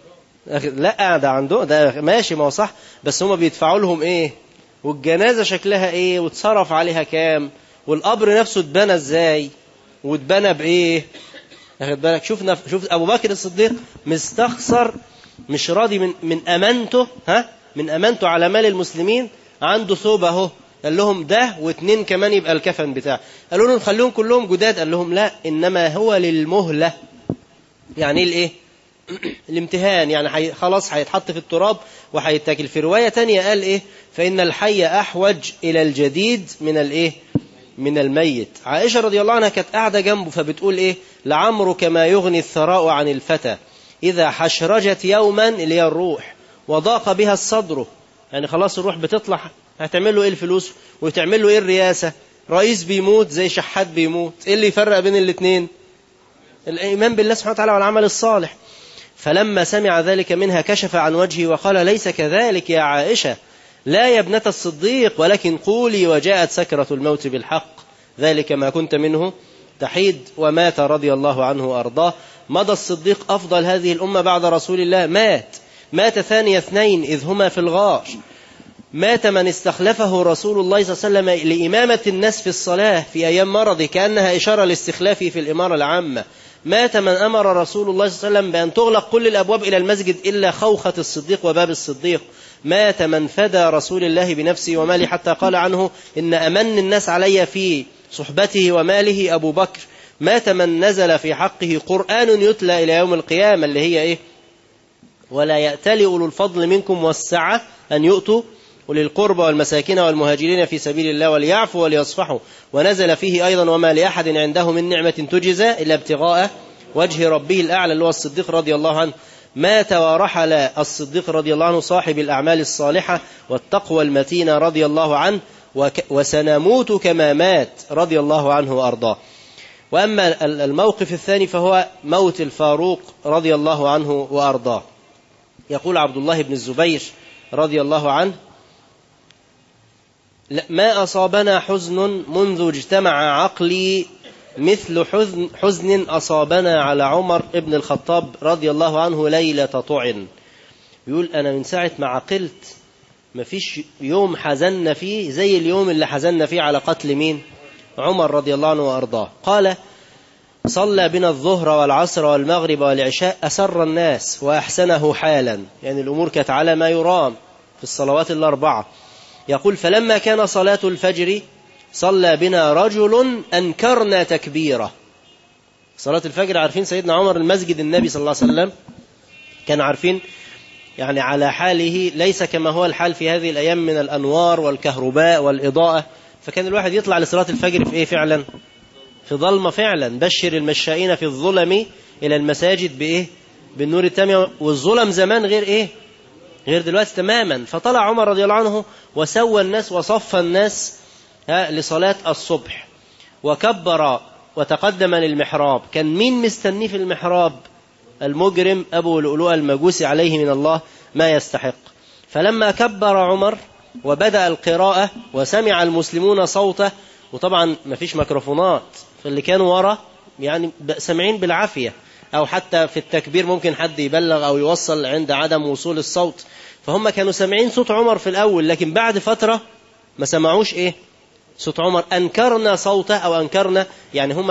لا ده عنده ده ماشي ما هو صح بس هما بيدفعوا لهم ايه والجنازة شكلها ايه واتصرف عليها كام والقبر نفسه اتبنى ازاي واتبنى بايه اخد بالك شوف نف... شوف ابو بكر الصديق مستخسر مش راضي من من امانته ها من امانته على مال المسلمين عنده ثوب اهو قال لهم ده واثنين كمان يبقى الكفن بتاعه قالوا لهم خليهم كلهم جداد قال لهم لا انما هو للمهله يعني ايه الايه الامتهان يعني حي... خلاص هيتحط في التراب وهيتاكل في روايه تانية قال ايه فان الحي احوج الى الجديد من الايه من الميت عائشه رضي الله عنها كانت قاعده جنبه فبتقول ايه لعمرك ما يغني الثراء عن الفتى اذا حشرجت يوما اللي هي الروح وضاق بها الصدر يعني خلاص الروح بتطلع هتعمل له ايه الفلوس وتعمل له ايه الرئاسه رئيس بيموت زي شحات بيموت ايه اللي يفرق بين الاثنين الايمان بالله سبحانه وتعالى والعمل الصالح فلما سمع ذلك منها كشف عن وجهه وقال ليس كذلك يا عائشه لا يا ابنة الصديق ولكن قولي وجاءت سكرة الموت بالحق ذلك ما كنت منه تحيد ومات رضي الله عنه وأرضاه مضى الصديق أفضل هذه الأمة بعد رسول الله مات مات ثاني اثنين إذ هما في الغار مات من استخلفه رسول الله صلى الله عليه وسلم لإمامة الناس في الصلاة في أيام مرضه كأنها إشارة لاستخلافه في الإمارة العامة مات من أمر رسول الله صلى الله عليه وسلم بأن تغلق كل الأبواب إلى المسجد إلا خوخة الصديق وباب الصديق مات من فدى رسول الله بنفسه وماله حتى قال عنه إن أمن الناس علي في صحبته وماله أبو بكر مات من نزل في حقه قرآن يتلى إلى يوم القيامة اللي هي إيه ولا يأتلي أولو الفضل منكم والسعة أن يؤتوا أولي القربى والمساكين والمهاجرين في سبيل الله وليعفوا وليصفحوا ونزل فيه أيضا وما لأحد عنده من نعمة تجزى إلا ابتغاء وجه ربه الأعلى اللي هو الصديق رضي الله عنه مات ورحل الصديق رضي الله عنه صاحب الأعمال الصالحة والتقوى المتينة رضي الله عنه وسنموت كما مات رضي الله عنه وأرضاه وأما الموقف الثاني فهو موت الفاروق رضي الله عنه وأرضاه يقول عبد الله بن الزبير رضي الله عنه ما أصابنا حزن منذ اجتمع عقلي مثل حزن, حزن أصابنا على عمر ابن الخطاب رضي الله عنه ليلة طعن يقول أنا من ساعة ما عقلت ما فيش يوم حزنا فيه زي اليوم اللي حزنا فيه على قتل مين عمر رضي الله عنه وأرضاه قال صلى بنا الظهر والعصر والمغرب والعشاء أسر الناس وأحسنه حالا يعني الأمور كانت على ما يرام في الصلوات الأربعة يقول فلما كان صلاة الفجر صلى بنا رجل أنكرنا تكبيره صلاة الفجر عارفين سيدنا عمر المسجد النبي صلى الله عليه وسلم كان عارفين يعني على حاله ليس كما هو الحال في هذه الأيام من الأنوار والكهرباء والإضاءة فكان الواحد يطلع لصلاة الفجر في إيه فعلا في ظلمة فعلا بشر المشائين في الظلم إلى المساجد بإيه بالنور التام والظلم زمان غير إيه غير دلوقتي تماما فطلع عمر رضي الله عنه وسوى الناس وصف الناس لصلاة الصبح وكبر وتقدم للمحراب كان مين مستنيه في المحراب المجرم أبو لؤلؤ المجوسي عليه من الله ما يستحق فلما كبر عمر وبدأ القراءة وسمع المسلمون صوته وطبعا ما فيش ميكروفونات فاللي كانوا ورا يعني سامعين بالعافية أو حتى في التكبير ممكن حد يبلغ أو يوصل عند عدم وصول الصوت فهم كانوا سامعين صوت عمر في الأول لكن بعد فترة ما سمعوش إيه صوت عمر أنكرنا صوته أو أنكرنا يعني هم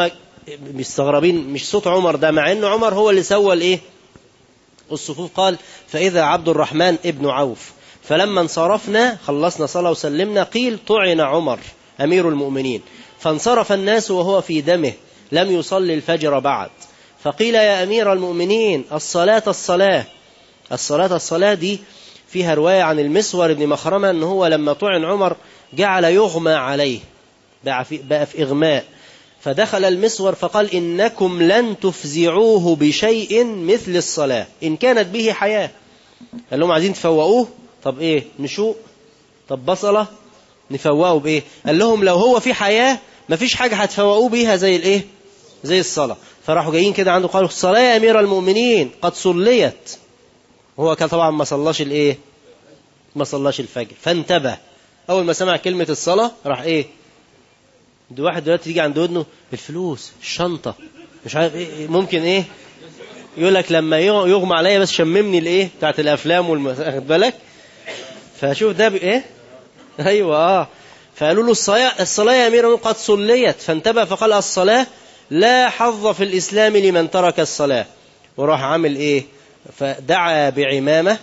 مستغربين مش صوت عمر ده مع ان عمر هو اللي سوى الايه الصفوف قال فإذا عبد الرحمن ابن عوف فلما انصرفنا خلصنا صلاة وسلمنا قيل طعن عمر أمير المؤمنين فانصرف الناس وهو في دمه لم يصلي الفجر بعد فقيل يا أمير المؤمنين الصلاة الصلاة الصلاة الصلاة دي فيها رواية عن المسور بن مخرمة أنه هو لما طعن عمر جعل يغمى عليه بقى في, بقى في إغماء فدخل المسور فقال إنكم لن تفزعوه بشيء مثل الصلاة إن كانت به حياة قال لهم عايزين تفوقوه طب إيه نشوء طب بصلة نفوقه بإيه قال لهم لو هو في حياة مفيش حاجة هتفوقوه بيها زي الإيه زي الصلاة فراحوا جايين كده عنده قالوا الصلاة يا أمير المؤمنين قد صليت هو كان طبعا ما صلاش الإيه ما صلاش الفجر فانتبه أول ما سمع كلمة الصلاة راح إيه ده واحد دلوقتي تيجي عند ودنه الفلوس الشنطة مش عارف إيه ممكن إيه يقول لك لما يغمى عليا بس شممني الإيه بتاعت الأفلام والمس... واخد بالك فشوف ده بإيه أيوة آه فقالوا له الصلاة الصلاة يا أمير قد صليت فانتبه فقال الصلاة لا حظ في الإسلام لمن ترك الصلاة وراح عامل إيه فدعا بعمامة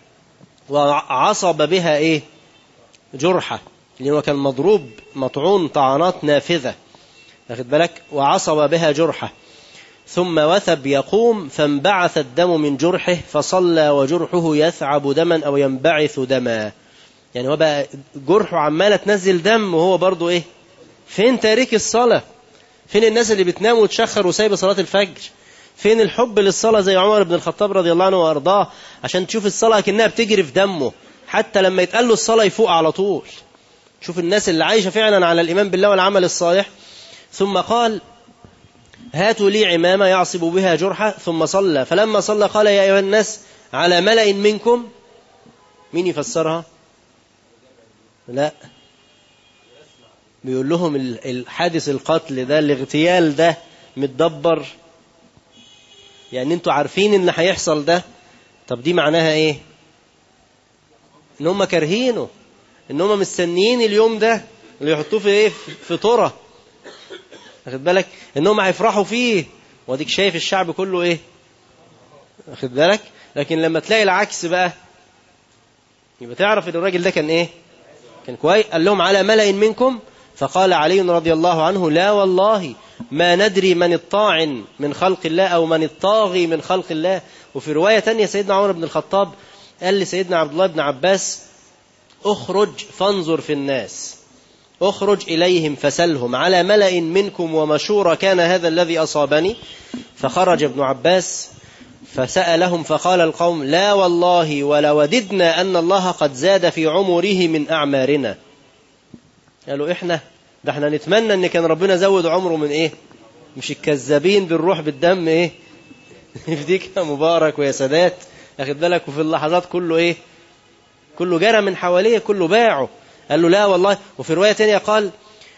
وعصب بها إيه جرحة لأنه كان مضروب مطعون طعنات نافذة واخد بالك وعصب بها جرحة ثم وثب يقوم فانبعث الدم من جرحه فصلى وجرحه يثعب دما أو ينبعث دما يعني هو بقى جرحه عمالة تنزل دم وهو برضو إيه فين تاريك الصلاة فين الناس اللي بتنام وتشخر وسايبة صلاة الفجر فين الحب للصلاة زي عمر بن الخطاب رضي الله عنه وأرضاه عشان تشوف الصلاة كأنها بتجري في دمه حتى لما يتقال له الصلاة يفوق على طول شوف الناس اللي عايشة فعلا على الإيمان بالله والعمل الصالح ثم قال هاتوا لي عمامة يعصب بها جرحة ثم صلى فلما صلى قال يا أيها الناس على ملأ منكم مين يفسرها لا بيقول لهم الحادث القتل ده الاغتيال ده متدبر يعني انتوا عارفين ان هيحصل ده طب دي معناها ايه ان هم كارهينه ان هم مستنيين اليوم ده اللي يحطوه في ايه في طرة واخد بالك ان هم هيفرحوا فيه واديك شايف الشعب كله ايه واخد بالك لكن لما تلاقي العكس بقى يبقى تعرف ان الراجل ده كان ايه كان كويس قال لهم على ملأ منكم فقال علي رضي الله عنه لا والله ما ندري من الطاعن من خلق الله أو من الطاغي من خلق الله وفي رواية تانية سيدنا عمر بن الخطاب قال لسيدنا عبد الله بن عباس اخرج فانظر في الناس اخرج إليهم فسلهم على ملأ منكم ومشورة كان هذا الذي أصابني فخرج ابن عباس فسألهم فقال القوم لا والله ولوددنا أن الله قد زاد في عمره من أعمارنا قالوا إحنا ده احنا نتمنى ان كان ربنا زود عمره من ايه مش الكذابين بالروح بالدم ايه يفديك يا مبارك ويا سادات اخد بالك وفي اللحظات كله ايه كله جرى من حواليه كله باعه قال له لا والله وفي رواية تانية قال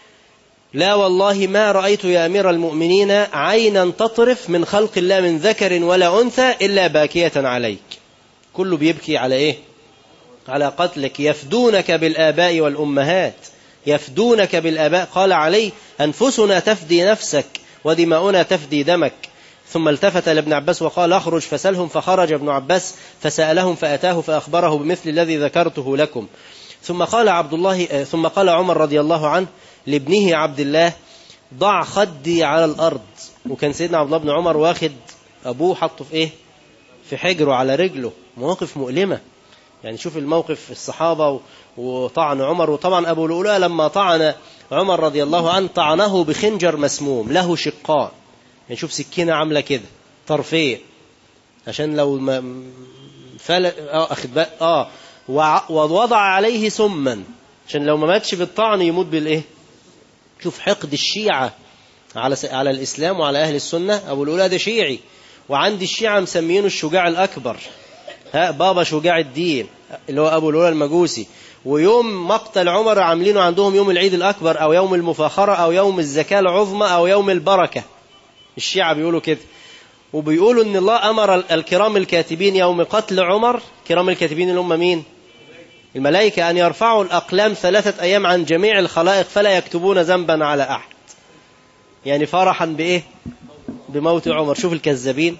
لا والله ما رأيت يا أمير المؤمنين عينا تطرف من خلق الله من ذكر ولا أنثى إلا باكية عليك كله بيبكي على إيه على قتلك يفدونك بالآباء والأمهات يفدونك بالآباء قال علي أنفسنا تفدي نفسك ودماؤنا تفدي دمك ثم التفت لابن عباس وقال اخرج فسلهم فخرج ابن عباس فسألهم فأتاه فأخبره بمثل الذي ذكرته لكم ثم قال عبد الله ثم قال عمر رضي الله عنه لابنه عبد الله ضع خدي على الأرض وكان سيدنا عبد الله بن عمر واخد أبوه حطه في إيه في حجره على رجله مواقف مؤلمة يعني شوف الموقف الصحابة وطعن عمر وطبعا أبو لؤلؤة لما طعن عمر رضي الله عنه طعنه بخنجر مسموم له شقان يعني شوف سكينة عاملة كده طرفين عشان لو ما فل اه اخد بقى اه ووضع عليه سما عشان لو ما ماتش بالطعن يموت بالايه شوف حقد الشيعة على س... على الإسلام وعلى أهل السنة أبو لؤلؤة ده شيعي وعند الشيعة مسمينه الشجاع الأكبر ها بابا شجاع الدين اللي هو أبو لؤلؤة المجوسي ويوم مقتل عمر عاملينه عندهم يوم العيد الأكبر أو يوم المفاخرة أو يوم الزكاة العظمى أو يوم البركة الشيعة بيقولوا كده وبيقولوا ان الله امر الكرام الكاتبين يوم قتل عمر كرام الكاتبين اللي هم مين الملائكة ان يرفعوا الاقلام ثلاثة ايام عن جميع الخلائق فلا يكتبون ذنبا على احد يعني فرحا بإيه بموت عمر شوف الكذابين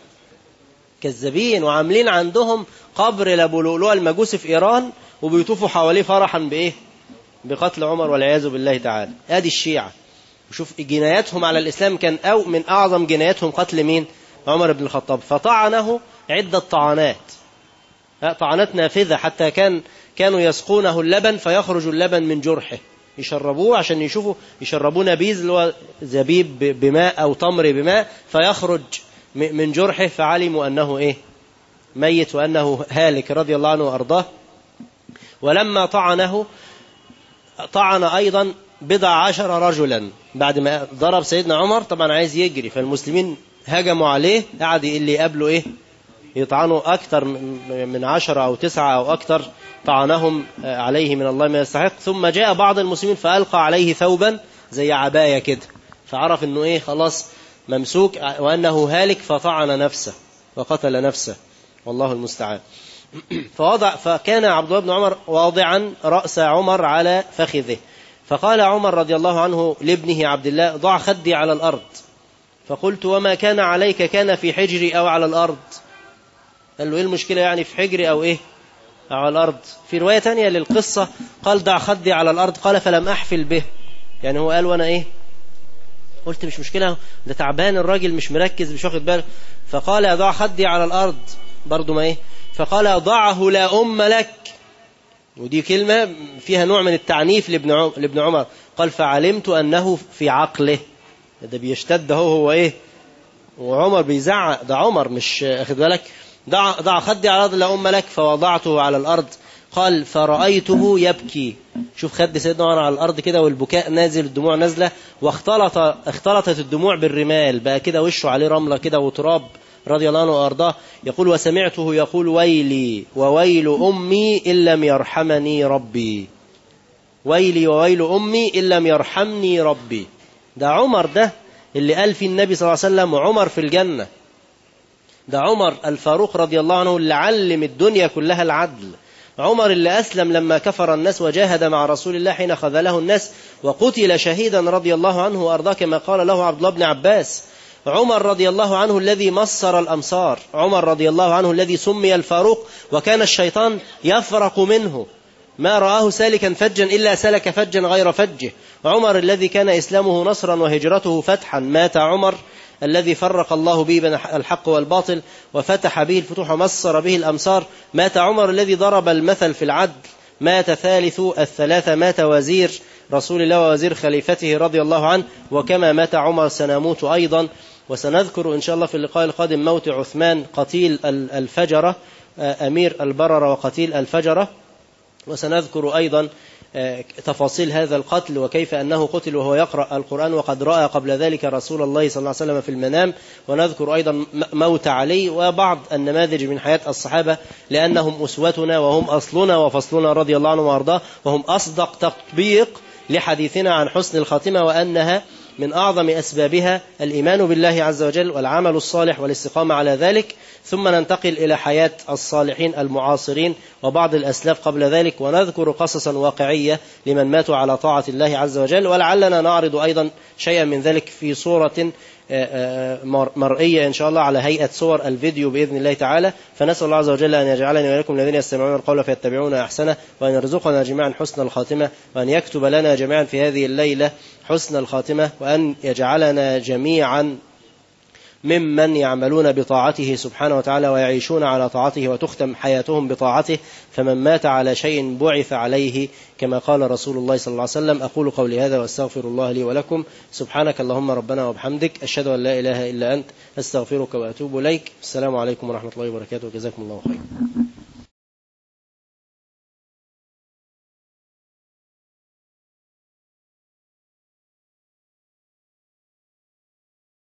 كذابين وعاملين عندهم قبر لابو لؤلؤة المجوسي في إيران وبيطوفوا حواليه فرحا بإيه بقتل عمر والعياذ بالله تعالى ادي الشيعة وشوف جناياتهم على الإسلام كان أو من أعظم جناياتهم قتل مين عمر بن الخطاب فطعنه عدة طعنات طعنات نافذة حتى كان كانوا يسقونه اللبن فيخرج اللبن من جرحه يشربوه عشان يشوفوا يشربوه نبيذ اللي هو زبيب بماء أو تمر بماء فيخرج من جرحه فعلموا أنه إيه ميت وأنه هالك رضي الله عنه وأرضاه ولما طعنه طعن أيضا بضع عشر رجلا بعد ما ضرب سيدنا عمر طبعا عايز يجري فالمسلمين هجموا عليه قعد اللي يقابله إيه يطعنوا أكثر من عشرة أو تسعة أو أكثر طعنهم عليه من الله ما يستحق ثم جاء بعض المسلمين فألقى عليه ثوبا زي عباية كده فعرف أنه إيه خلاص ممسوك وأنه هالك فطعن نفسه وقتل نفسه والله المستعان فوضع فكان عبد الله بن عمر واضعا رأس عمر على فخذه فقال عمر رضي الله عنه لابنه عبد الله ضع خدي على الأرض فقلت وما كان عليك كان في حجري أو على الأرض قال له إيه المشكلة يعني في حجري أو إيه أو على الأرض في رواية تانية للقصة قال ضع خدي على الأرض قال فلم أحفل به يعني هو قال وأنا إيه قلت مش مشكلة ده تعبان الراجل مش مركز مش واخد باله فقال ضع خدي على الأرض برضو ما إيه فقال ضعه لا أم لك ودي كلمة فيها نوع من التعنيف لابن لابن عمر قال فعلمت أنه في عقله ده بيشتد هو هو إيه وعمر بيزعق ده عمر مش أخذ بالك ضع, ضع خدي على الأرض لا أم لك فوضعته على الأرض قال فرأيته يبكي شوف خد سيدنا عمر على الأرض كده والبكاء نازل الدموع نازلة واختلط اختلطت الدموع بالرمال بقى كده وشه عليه رملة كده وتراب رضي الله عنه وأرضاه يقول وسمعته يقول ويلي وويل أمي إن لم يرحمني ربي ويلي وويل أمي إن لم يرحمني ربي ده عمر ده اللي قال في النبي صلى الله عليه وسلم عمر في الجنة ده عمر الفاروق رضي الله عنه اللي علم الدنيا كلها العدل عمر اللي أسلم لما كفر الناس وجاهد مع رسول الله حين خذله الناس وقتل شهيدا رضي الله عنه وأرضاه كما قال له عبد الله بن عباس عمر رضي الله عنه الذي مصر الأمصار عمر رضي الله عنه الذي سمي الفاروق وكان الشيطان يفرق منه ما رآه سالكا فجا إلا سلك فجا غير فجه عمر الذي كان إسلامه نصرا وهجرته فتحا مات عمر الذي فرق الله به بين الحق والباطل وفتح به الفتوح ومصر به الأمصار مات عمر الذي ضرب المثل في العدل مات ثالث الثلاثة مات وزير رسول الله ووزير خليفته رضي الله عنه وكما مات عمر سنموت أيضا وسنذكر إن شاء الله في اللقاء القادم موت عثمان قتيل الفجرة أمير البررة وقتيل الفجرة وسنذكر أيضا تفاصيل هذا القتل وكيف أنه قتل وهو يقرأ القرآن وقد رأى قبل ذلك رسول الله صلى الله عليه وسلم في المنام ونذكر أيضا موت علي وبعض النماذج من حياة الصحابة لأنهم أسوتنا وهم أصلنا وفصلنا رضي الله عنه وأرضاه وهم أصدق تطبيق لحديثنا عن حسن الخاتمة وأنها من أعظم أسبابها الإيمان بالله عز وجل والعمل الصالح والاستقامة على ذلك ثم ننتقل إلى حياة الصالحين المعاصرين وبعض الأسلاف قبل ذلك ونذكر قصصا واقعية لمن ماتوا على طاعة الله عز وجل ولعلنا نعرض أيضا شيئا من ذلك في صورة مرئية إن شاء الله على هيئة صور الفيديو بإذن الله تعالى فنسأل الله عز وجل أن يجعلني وإياكم الذين يستمعون القول فيتبعون أحسنه وأن يرزقنا جميعا حسن الخاتمة وأن يكتب لنا جميعا في هذه الليلة حسن الخاتمة وأن يجعلنا جميعا ممن يعملون بطاعته سبحانه وتعالى ويعيشون على طاعته وتختم حياتهم بطاعته فمن مات على شيء بعث عليه كما قال رسول الله صلى الله عليه وسلم أقول قولي هذا وأستغفر الله لي ولكم سبحانك اللهم ربنا وبحمدك أشهد أن لا إله إلا أنت أستغفرك وأتوب إليك السلام عليكم ورحمة الله وبركاته جزاكم الله خيرا